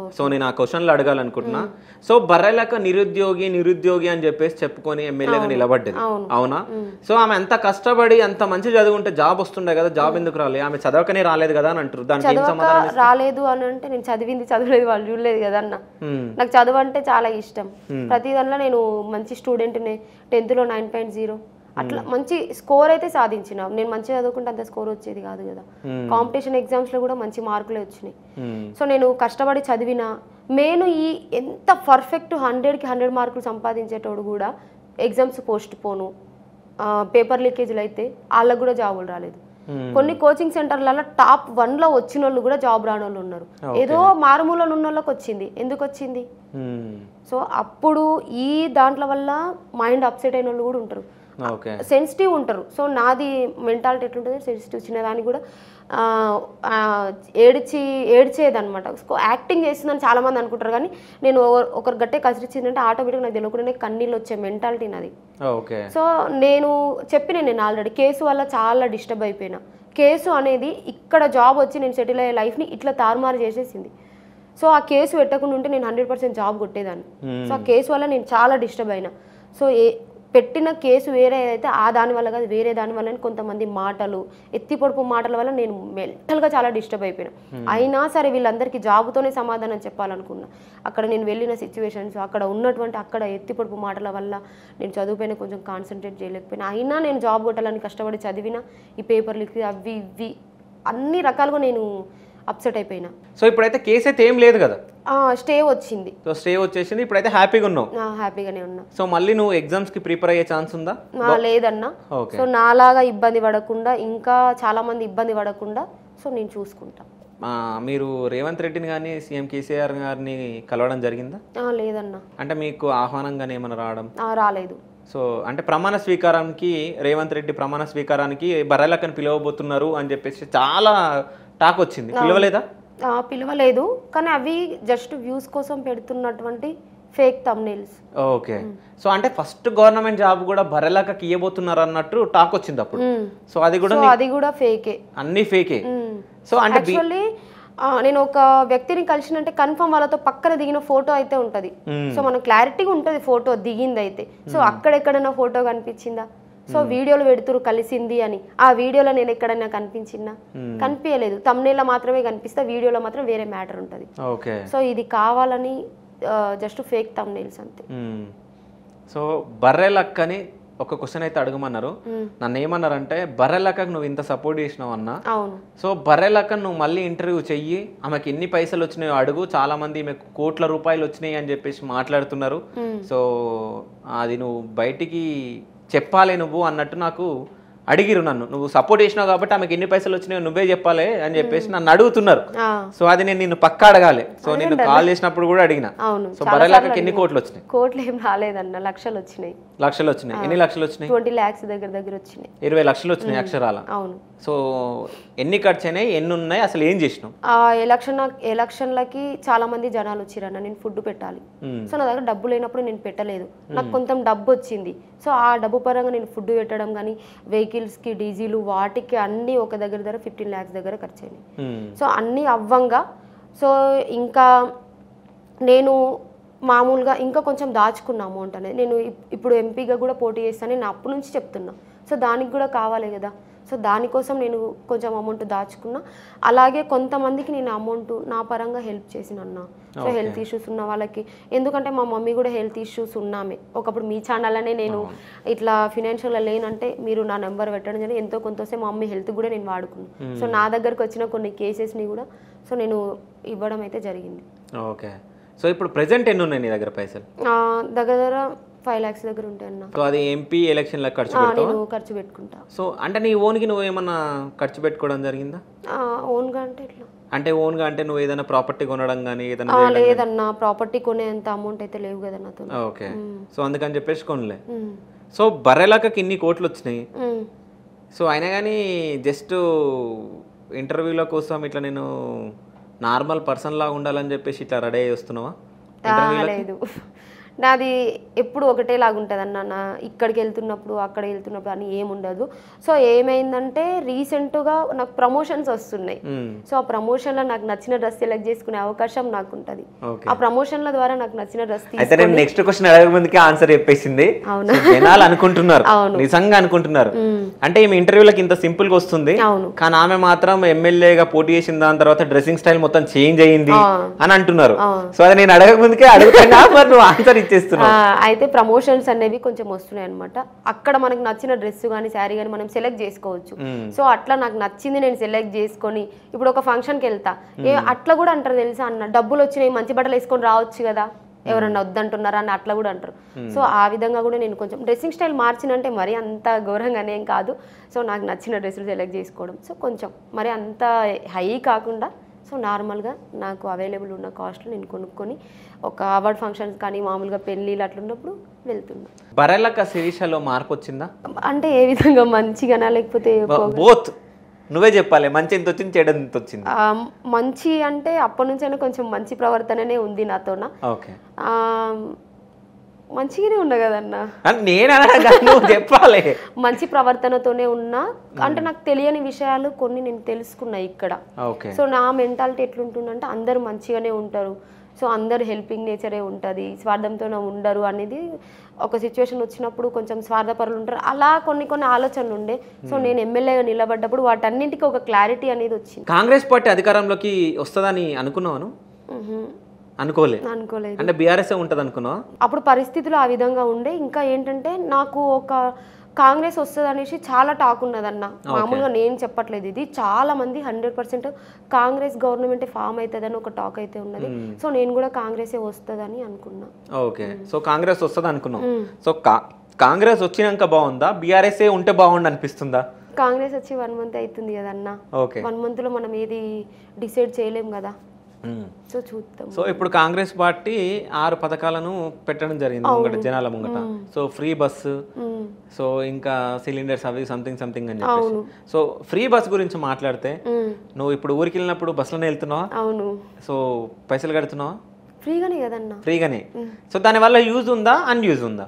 సో నేను ఆ క్వశ్చన్లు అడగాలనుకుంటున్నా సో బర్రెలక నిరుద్యోగి నిరుద్యోగి అని చెప్పేసి చెప్పుకొని ఎమ్మెల్యేగా నిలబడ్డది అవును. అవునా సో ఆమె ఎంత కష్టపడి అంత మంచి చదువుకుంటే జాబ్ వస్తుండే కదా జాబ్ ఎందుకు రాలేదు ఆమె చదవకనే రాలేదు కదా అని అంటారు దానికి ఏం చదవక సమాధానం రాలేదు అని అంటే నేను చదివింది చదవలేదు వాళ్ళు చూడలేదు కదా అన్న Hmm. నాకు చదువు అంటే చాలా ఇష్టం ప్రతి దానిలో నేను మంచి స్టూడెంట్ని టెన్త్లో నైన్ పాయింట్ జీరో అట్లా మంచి స్కోర్ అయితే సాధించిన నేను మంచిగా చదువుకుంటే అంత స్కోర్ వచ్చేది కాదు కదా Hmm. కాంపిటీషన్ ఎగ్జామ్స్లో కూడా మంచి మార్కులే వచ్చినాయి Hmm. సో నేను కష్టపడి చదివిన నేను ఈ ఎంత పర్ఫెక్ట్ హండ్రెడ్కి హండ్రెడ్ మార్కులు సంపాదించేటోడు కూడా ఎగ్జామ్స్ పోస్ట్ పోను పేపర్ లీకేజీలు అయితే వాళ్ళకు కూడా జాబులు రాలేదు Hmm. కొన్ని కోచింగ్ సెంటర్లలో టాప్ వన్లో వచ్చిన వాళ్ళు కూడా జాబ్ రాని వాళ్ళు ఉన్నారు ఏదో మారుమూలలో ఉన్న వాళ్ళకి వచ్చింది ఎందుకు వచ్చింది Hmm. సో అప్పుడు ఈ దాంట్లో వల్ల మైండ్ అప్సెట్ అయిన వాళ్ళు కూడా ఉంటారు ఓకే సెన్సిటివ్ ఉంటారు సో నాది మెంటాలిటీ ఎట్లుంటుంది సెన్సిటివ్ చిన్నదాన్ని కూడా ఆ, ఆ, ఏడ్చి ఏడ్చేది అనమాట యాక్టింగ్ చేస్తుందని చాలా మంది అనుకుంటారు కానీ నేను ఒకరు- ఒకరు గట్టే కసిరిచ్చిందంటే ఆటోమేటిక్ నాకు తెలియకుండానే కన్నీళ్ళు వచ్చే మెంటాలిటీ నాది ఓకే సో నేను చెప్పిన నేను ఆల్రెడీ కేసు వల్ల చాలా డిస్టర్బ్ అయిపోయినా కేసు అనేది ఇక్కడ జాబ్ వచ్చి నేను సెటిల్ అయ్యే లైఫ్ని ఇట్లా తారుమారు చేసేసింది సో ఆ కేసు పెట్టకుండా ఉంటే నేను హండ్రెడ్ పర్సెంట్ జాబ్ కొట్టేదాన్ని సో ఆ కేసు వల్ల నేను చాలా డిస్టర్బ్ అయినా సో ఏ పెట్టిన కేసు వేరే అయితే ఆ దాని వల్ల కాదు వేరే దాని వల్ల కొంతమంది మాటలు ఎత్తి పొడుపు మాటల వల్ల నేను మెంటల్గా చాలా డిస్టర్బ్ అయిపోయినా అయినా సరే వీళ్ళందరికీ జాబుతోనే సమాధానం చెప్పాలనుకున్నా అక్కడ నేను వెళ్ళిన సిచ్యువేషన్స్ అక్కడ ఉన్నటువంటి అక్కడ ఎత్తి పొడుపు మాటల వల్ల నేను చదువుపైన కొంచెం కాన్సన్ట్రేట్ చేయలేకపోయినా అయినా నేను జాబ్ కొట్టాలని కష్టపడి చదివిన ఈ పేపర్లకి అవి ఇవి అన్ని రకాలుగా నేను అప్సెట్ అయిపోయినా సో ఇప్పుడైతే కేసు అయితే ఏం లేదు కదా స్టే వచ్చింది సో స్టే వచ్చేసింది ఇప్పుడైతే హ్యాపీగా ఉన్నావు నా హ్యాపీగానే ఉన్నా సో మళ్ళీ నువ్వు ఎగ్జామ్స్ కి ప్రిపేర్ అయ్యే ఛాన్స్ ఉందా నా లేదన్నా ఓకే సో నాలాగా ఇబ్బంది పడకుండా ఇంకా చాలా మంది ఇబ్బంది పడకుండా సో నేను చూసుకుంటా ఆ, మీరు రేవంత్ రెడ్డిని కానీ సీఎం కేసీఆర్ గారిని కలవడం జరిగిందా ఆ, లేదన్నా అంటే మీకు ఆహ్వానం కానీ ఏమైనా రావడం ఆ, రాలేదు సో అంటే ప్రమాణ స్వీకారానికి రేవంత్ రెడ్డి ప్రమాణ స్వీకారానికి బర్రెలకని పిలవబోతున్నారు అని చెప్పేసి చాలా టాక్ వచ్చింది పిలవలేదా ఆ, పిలవలేదు కానీ అవి జస్ట్ వ్యూస్ కోసం పెడుతున్నటువంటి ఫేక్ తమ్నేల్స్ ఓకే సో అంటే ఫస్ట్ గవర్నమెంట్ జాబ్ కూడా బర్రెలకకి ఇవ్వబోతున్నారు అన్నట్టు టాక్ వచ్చింది అప్పుడు సో అది కూడా సో అది కూడా ఫేకే అన్ని ఫేకే సో అంటే బి- యాక్చువల్లీ నేను ఒక వ్యక్తిని కలిసినంటే కన్ఫర్మ్ వాళ్ళతో పక్కన దిగిన ఫోటో అయితే ఉంటది మ్మ్. సో మనకు క్లారిటీగా ఉంటుంది ఫోటో దిగింది అయితే సో అక్కడెక్కడైనా ఫోటో కనిపించిందా సో వీడియోలు పెడుతురు కలిసింది అని ఆ వీడియోలో నేను ఎక్కడైనా కనిపించిందా కనిపించలేదు తమ్నేలో మాత్రమే కనిపిస్తే వీడియోలో మాత్రం వేరే మ్యాటర్ ఉంటుంది ఓకే సో ఇది కావాలని జస్ట్ ఫేక్ తమ్నేల్స్ అంతే మ్మ్. సో బర్రెలక్కని ఒక క్వశ్చన్ అయితే అడగమన్నారు నన్ను ఏమన్నారంటే బర్రెలక్కకు నువ్వు ఇంత సపోర్ట్ చేసినావు అన్నా అవును సో బర్రెలక్క నువ్వు మళ్ళీ ఇంటర్వ్యూ చెయ్యి ఆమెకి ఎన్ని పైసలు వచ్చినాయో అడుగు చాలా మంది ఈమెకు కోట్ల రూపాయలు వచ్చినాయి అని చెప్పేసి మాట్లాడుతున్నారు సో అది నువ్వు బయటికి చెప్పాలి నువ్వు అన్నట్టు నాకు అడిగిరు నన్ను నువ్వు సపోర్ట్ చేసినావు కాబట్టి ఆమెకి ఎన్ని పైసలు వచ్చినాయో నువ్వే చెప్పాలి అని చెప్పేసి నన్ను అడుగుతున్నారు ఆ, సో అది నేను నిన్ను పక్క అడగాలి సో నేను కాల్ చేసినప్పుడు కూడా అడిగిన అవును సో బర్రెలక్కకి ఎన్ని కోట్లు వచ్చినాయి కోట్లు ఏం రాలేదన్న లక్షలు వచ్చినాయి లక్షలు వచ్చినాయి ఎన్ని లక్షలు వచ్చినాయి ట్వంటీ ల్యాక్స్ దగ్గర దగ్గర వచ్చినాయి ఇరవై లక్షలు వచ్చినాయి అక్షరాల అవును సో ఎన్ని ఖర్చు అయినాయి ఎన్ని ఉన్నాయి అసలు ఏం చేసినావు ఆ ఎలక్షన్ ఎలక్షన్లకి చాలా మంది జనాలు వచ్చిరన్న నేను ఫుడ్ పెట్టాలి మ్మ్. సో నా దగ్గర డబ్బు లేనప్పుడు నేను పెట్టలేదు నాకు కొంత డబ్బు వచ్చింది సో ఆ డబ్బు పరంగా నేను ఫుడ్ పెట్టడం కానీ వెహికల్స్కి డీజిల్ వాటికి అన్నీ ఒక దగ్గర దగ్గర ఫిఫ్టీన్ ల్యాక్స్ దగ్గర ఖర్చు అయినాయి మ్మ్. సో అన్నీ అవ్వంగా సో ఇంకా నేను మామూలుగా ఇంకా కొంచెం దాచుకున్న అమౌంట్ అనేది నేను ఇప్- ఇప్పుడు ఎంపీగా కూడా పోటీ చేస్తాను నేను అప్పటి నుంచి చెప్తున్నా సో దానికి కూడా కావాలి కదా సో దానికోసం నేను కొంచెం అమౌంట్ దాచుకున్నా అలాగే కొంతమందికి నేను అమౌంట్ నా పరంగా హెల్ప్ చేసిన అన్న సో హెల్త్ ఇష్యూస్ ఉన్న వాళ్ళకి ఎందుకంటే మా మమ్మీ కూడా హెల్త్ ఇష్యూస్ ఉన్నామే ఒకప్పుడు మీ ఛానల్లోనే నేను ఇట్లా ఫినాన్షియల్గా లేనంటే మీరు నా నెంబర్ పెట్టడం జరిగింది ఎంతో కొంత వస్తే మా మమ్మీ హెల్త్ కూడా నేను వాడుకున్నాను సో నా దగ్గరకు వచ్చిన కొన్ని కేసెస్ని కూడా సో నేను ఇవ్వడం అయితే జరిగింది ఓకే సో ఇప్పుడు ప్రెసెంట్ ఎన్ని ఉన్నాయి నీ దగ్గర పైసలు ఆ, దగ్గర దగ్గర ఫైవ్ ల్యాక్స్ దగ్గర ఉంటాయి అన్న సో అది ఎంపీ ఎలక్షన్లకు ఖర్చు ఆ, పెడతావు నేను ఖర్చు పెట్టుకుంటా సో అంటే నీ ఓన్కి నువ్వు ఏమన్నా ఖర్చు పెట్టుకోవడం జరిగిందా ఆ, ఓన్గా అంటే ఇట్లా అంటే ఓన్గా అంటే నువ్వు ఏదైనా ప్రాపర్టీ కొనడం కానీ ఏదైనా ఆ, లేదన్న ప్రాపర్టీ కొనేంత అమౌంట్ అయితే లేవు కదా నాతో ఓకే సో అందుకని చెప్పేసి కొనలే ఉమ్, సో బర్రెలకకి ఇన్ని కోట్లు వచ్చినాయి ఉమ్. సో అయినా కానీ జస్ట్ ఇంటర్వ్యూల కోసం ఇట్లా నేను నార్మల్ పర్సన్ లాగా ఉండాలని చెప్పేసి ఇట్లా రెడీ అయ్యి వస్తున్నావా ఆ, లేదు నాది ఎప్పుడు ఒకటేలాగా ఉంటుంది అన్న నా ఇక్కడికి వెళ్తున్నప్పుడు అక్కడ వెళ్తున్నప్పుడు అని ఏముండదు సో ఏమైందంటే రీసెంట్గా నాకు ప్రమోషన్స్ వస్తున్నాయి మ్మ్. సో ఆ ప్రమోషన్లో నాకు నచ్చిన డ్రెస్ సెలెక్ట్ చేసుకునే అవకాశం నాకు ఉంటుంది ఓకే ఆ ప్రమోషన్ల ద్వారా నాకు నచ్చిన డ్రెస్ అయితే నేను నెక్స్ట్ క్వశ్చన్ అడగక ముందుకే ఆన్సర్ చెప్పేసింది అవునా? సో జనాలు అనుకుంటున్నారు అవును. నిజంగా అనుకుంటున్నారు అంటే ఈమె ఇంటర్వ్యూలకు ఇంత సింపుల్ గా వస్తుంది అవును కానీ ఆమె మాత్రం ఎమ్మెల్యేగా పోటీ చేసిన దాని తర్వాత డ్రెస్సింగ్ స్టైల్ మొత్తం చేంజ్ అయ్యింది ఆ. అని అంటున్నారు ఆ. సో అది నేను అడగక ముందుకే అడుగుతున్నా మరి నువ్వు ఆన్సర్ ఇచ్చేస్తున్నావు ఆ, అయితే ప్రమోషన్స్ అనేవి కొంచెం వస్తున్నాయి అనమాట అక్కడ మనకు నచ్చిన డ్రెస్ కానీ శారీ కానీ మనం సెలెక్ట్ చేసుకోవచ్చు మ్మ్. సో అట్లా నాకు నచ్చింది నేను సెలెక్ట్ చేసుకొని ఇప్పుడు ఒక ఫంక్షన్కి వెళ్తా ఏ అట్లా కూడా అంటారు తెలుసా అన్న డబ్బులు వచ్చినాయి మంచి బట్టలు వేసుకొని రావచ్చు కదా ఎవరన్నా వద్దంటున్నారా అని అట్లా కూడా అంటారు సో ఆ విధంగా కూడా నేను కొంచెం డ్రెస్సింగ్ స్టైల్ మార్చినంటే మరీ అంత ఘోరంగానే ఏం కాదు సో నాకు నచ్చిన డ్రెస్సులు సెలెక్ట్ చేసుకోవడం సో కొంచెం మరి అంత హై కాకుండా సో నార్మల్గా నాకు అవైలబుల్ ఉన్న కాస్ట్లో నేను కొనుక్కొని ఒక అవార్డ్ ఫంక్షన్స్ కానీ మామూలుగా పెళ్ళిళ్ళు అట్లా ఉన్నప్పుడు వెళ్తున్నా బరెలక శిరీషలో మార్పు వచ్చిందా అంటే ఏ విధంగా మంచిగానా లేకపోతే బోత్ నువ్వే చెప్పాలి మంచి ఎంత వచ్చింది చెడు ఎంత వచ్చింది ఆ, మంచి అంటే అప్పటి నుంచైనా కొంచెం మంచి ప్రవర్తననే ఉంది నాతోన ఓకే ఆ, మంచిగానే ఉన్నా కదన్నా అంటే నేను అనడం కాదు, నువ్వు చెప్పాలి మంచి ప్రవర్తనతోనే ఉన్నా అంటే నాకు తెలియని విషయాలు కొన్ని నేను తెలుసుకున్నా ఇక్కడ ఓకే సో నా మెంటాలిటీ ఎట్లుంటుందంటే అందరూ మంచిగానే ఉంటారు సో అందరు హెల్పింగ్ నేచరే ఉంటుంది స్వార్థంతోనే ఉండరు అనేది ఒక సిచ్యువేషన్ వచ్చినప్పుడు కొంచెం స్వార్థపరులు ఉంటారు అలా కొన్ని కొన్ని ఆలోచనలు ఉండే సో నేను ఎమ్మెల్యేగా నిలబడ్డప్పుడు వాటన్నింటికి ఒక క్లారిటీ అనేది వచ్చింది కాంగ్రెస్ పార్టీ అధికారంలోకి వస్తుందని అనుకున్నావాను మ్హూ. అనుకోలే అనుకోలేదు అంటే బీఆర్ఎస్ ఉంటుంది అనుకున్నావా అప్పుడు పరిస్థితులు ఆ విధంగా ఉండే ఇంకా ఏంటంటే నాకు ఒక కాంగ్రెస్ వస్తుంది అనేసి చాలా టాక్ ఉన్నదన్న మామూలుగా నేను చెప్పట్లేదు ఇది చాలా మంది hundred percent Congress government form అవుతుందని ఒక టాక్ అయితే ఉన్నది సో నేను కూడా కాంగ్రెసే వస్తుందని అనుకున్నా ఓకే సో కాంగ్రెస్ వస్తుంది అనుకున్నాం సో కా కాంగ్రెస్ వచ్చినాక బాగుందా బీఆర్ఎస్ఏ ఉంటే బాగుండు అనిపిస్తుందా కాంగ్రెస్ వచ్చి వన్ మంత్ అవుతుంది కదన్న ఓకే వన్ మంత్లో మనం ఏది డిసైడ్ చేయలేం కదా సో చూద్దాం సో ఇప్పుడు కాంగ్రెస్ పార్టీ ఆరు పథకాలను పెట్టడం జరిగింది ముంగట జనాల ముంగట సో ఫ్రీ బస్సు మ్మ్. సో ఇంకా సిలిండర్స్ అవి సంథింగ్ సంథింగ్ అని చెప్పేసి సో ఫ్రీ బస్ గురించి మాట్లాడితే మ్మ్. నువ్వు ఇప్పుడు ఊరికి వెళ్ళినప్పుడు బస్సులోనే వెళ్తున్నావా అవును సో పైసలు కడుతున్నావా ఫ్రీగానే కదన్నా ఫ్రీగానే సో దానివల్ల యూజ్ ఉందా అన్యూజ్ ఉందా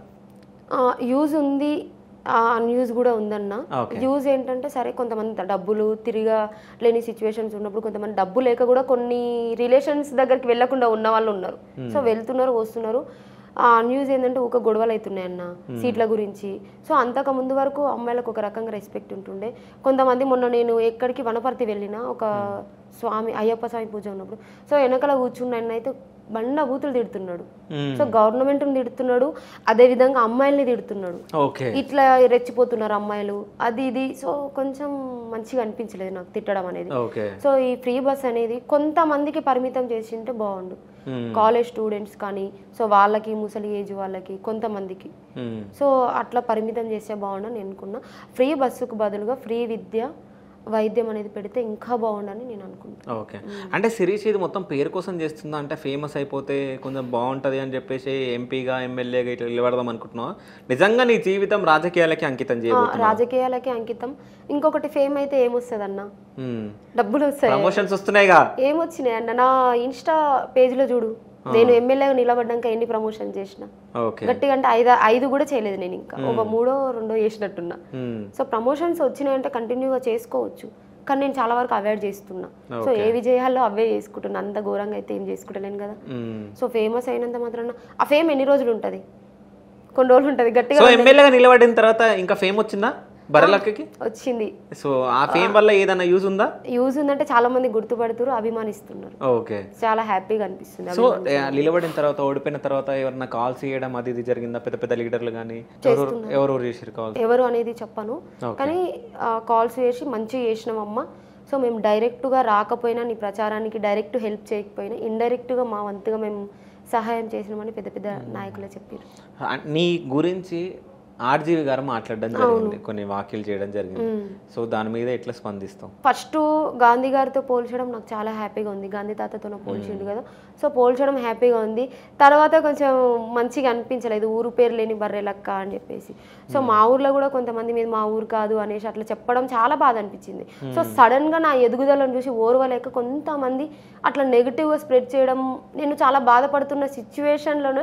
యూజ్ ఉంది అన్యూజ్ కూడా ఉందన్న Okay. యూజ్ ఏంటంటే సరే కొంతమంది ద- డబ్బులు తిరిగా లేని సిచ్యువేషన్స్ ఉన్నప్పుడు కొంతమంది డబ్బు లేక కూడా కొన్ని రిలేషన్స్ దగ్గరికి వెళ్లకుండా ఉన్న వాళ్ళు ఉన్నారు సో వెళ్తున్నారు వస్తున్నారు ఆ న్యూస్ ఏంటంటే ఒక గొడవలు అవుతున్నాయి అన్న సీట్ల గురించి సో అంతకు ముందు వరకు అమ్మాయిలకు ఒక రకంగా రెస్పెక్ట్ ఉంటుండే కొంతమంది మొన్న నేను ఎక్కడికి వనపర్తి వెళ్ళిన ఒక స్వామి అయ్యప్ప స్వామి పూజ ఉన్నప్పుడు సో వెనకాల కూర్చున్న అయితే బండ బూతులు తిడుతున్నాడు మ్మ్. సో గవర్నమెంట్ తిడుతున్నాడు అదే విధంగా అమ్మాయిల్ని తిడుతున్నాడు ఓకే ఇట్లా రెచ్చిపోతున్నారు అమ్మాయిలు అది ఇది సో కొంచెం మంచిగా అనిపించలేదు నాకు తిట్టడం అనేది ఓకే సో ఈ ఫ్రీ బస్ అనేది కొంతమందికి పరిమితం చేసి ఉంటే బాగుండు మ్మ్. కాలేజ్ స్టూడెంట్స్ కానీ సో వాళ్ళకి ముసలి ఏజ్ వాళ్ళకి కొంతమందికి మ్మ్. సో అట్లా పరిమితం చేస్తే బాగుండు అని అనుకున్నా ఫ్రీ బస్సుకు బదులుగా ఫ్రీ విద్య వైద్యం అనేది పెడితే ఇంకా బాగుండని నేను అనుకుంటున్నాను ఓకే అంటే సిరీస్ ఇది మొత్తం పేరు కోసం చేస్తుందా అంటే ఫేమస్ అయిపోతే కొంచెం బాగుంటది అని చెప్పేసి ఎంపీగా ఎమ్మెల్యేగా ఇట్లా నిలబడదాం అనుకుంటున్నావా నిజంగా నీ జీవితం రాజకీయాలకి అంకితం చేయబోతున్నావు రాజకీయాలకి అంకితం ఇంకొకటి ఫేమ్ అయితే ఏమొస్తుంది మ్మ్. డబ్బులు వస్తాయి ప్రమోషన్స్ వస్తున్నాయిగా ఏమొచ్చినాయి అన్న నా ఇన్స్టా పేజ్లో చూడు నేను ఎమ్మెల్యేగా నిలబడ్డాక ఎన్ని ప్రమోషన్ చేసిన ఓకే గట్టిగా అంటే ఐదు ఐదు కూడా చేయలేదు నేను ఇంకా ఒక మూడో రెండో చేసినట్టున్నా మ్మ్. సో ప్రమోషన్స్ వచ్చినాయంటే కంటిన్యూగా చేసుకోవచ్చు కానీ నేను చాలా వరకు అవాయిడ్ చేస్తున్నా సో ఏ విజయాల్లో అవే చేసుకుంటున్నా అంత ఘోరంగా అయితే ఏం చేసుకుంటలేను కదా మ్మ్. సో ఫేమస్ అయినంత మాత్రాన ఆ ఫేమ్ ఎన్ని రోజులు ఉంటుంది కొన్ని రోజులు ఉంటుంది గట్టిగా సో ఎమ్మెల్యేగా నిలబడిన తర్వాత ఇంకా ఫేమ్ వచ్చిందా బరలక్కకి వచ్చింది సో ఆ ఫేమ్ వల్ల ఏదైనా యూజ్ ఉందా యూజ్ ఉందంటే చాలా మంది గుర్తుపడుతున్నారు అభిమానిస్తున్నారు ఓకే చాలా హ్యాపీగా అనిపిస్తుంది సో ఏ, నిలబడిన తర్వాత ఓడిపోయిన తర్వాత ఎవరన్నా కాల్స్ చేయడం అది ఇది జరిగిందా పెద్ద పెద్ద లీడర్లు కానీ ఎవరు ఎవరు చేసారు కాల్ ఎవరు అనేది చెప్పను కానీ కాల్స్ చేసి మంచిగా చేసినామమ్మ సో మేము డైరెక్ట్గా రాకపోయినా నీ ప్రచారానికి డైరెక్ట్ హెల్ప్ చేయకపోయినా ఇండైరెక్ట్గా మా వంతుగా మేము సహాయం చేసినామని పెద్ద పెద్ద నాయకులే చెప్పారు నీ గురించి ఆర్జీవి గారు మాట్లాడడం జరిగింది కొన్ని వ్యాఖ్యలు చేయడం జరిగింది సో దాని మీద ఎట్లా స్పందిస్తాం ఫస్ట్ గాంధీ గారితో పోల్చడం నాకు చాలా హ్యాపీగా ఉంది గాంధీ తాతతో పోల్చిండు కదా సో పోల్చడం హ్యాపీగా ఉంది తర్వాత కొంచెం మంచిగా అనిపించలేదు ఊరు పేరు లేని బర్రెలక్క అని చెప్పేసి సో మా ఊర్లో కూడా కొంతమంది మీద మా ఊరు కాదు అనేసి అట్లా చెప్పడం చాలా బాధ అనిపించింది సో సడన్ గా నా ఎదుగుదలను చూసి ఓర్వలేక కొంతమంది అట్లా నెగిటివ్గా స్ప్రెడ్ చేయడం నేను చాలా బాధపడుతున్న సిచ్యువేషన్లోనే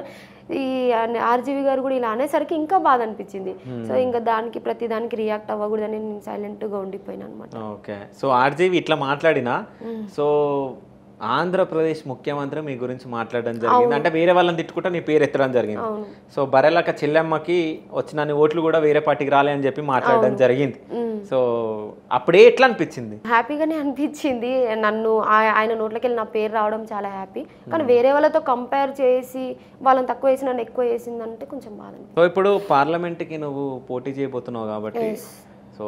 ఈ ఆర్జీవి గారు కూడా ఇలా అనేసరికి ఇంకా బాధ అనిపించింది సో ఇంకా దానికి ప్రతి దానికి రియాక్ట్ అవ్వకూడదని నేను సైలెంట్గా ఉండిపోయినా అనమాట ఓకే సో ఆర్జీవి ఇట్లా మాట్లాడినా సో ఆంధ్రప్రదేశ్ ముఖ్యమంత్రి మీ గురించి మాట్లాడడం జరిగింది అంటే వేరే వాళ్ళని తిట్టుకుంటా నీ పేరు ఎత్తడం జరిగింది అవును సో బరెలక చెల్లెమ్మకి వచ్చిన ఓట్లు కూడా వేరే పార్టీకి రాలే అని చెప్పి మాట్లాడడం జరిగింది సో అప్పుడే ఎట్లా అనిపించింది హ్యాపీగానే అనిపించింది నన్ను ఆ- ఆయన నోట్లోకి వెళ్ళి నా పేరు రావడం చాలా హ్యాపీ కానీ వేరే వాళ్ళతో కంపేర్ చేసి వాళ్ళని తక్కువ వేసి నన్ను ఎక్కువ వేసిందంటే కొంచెం బాధ అనిపించింది. సో ఇప్పుడు పార్లమెంట్కి నువ్వు పోటీ చేయబోతున్నావు కాబట్టి సో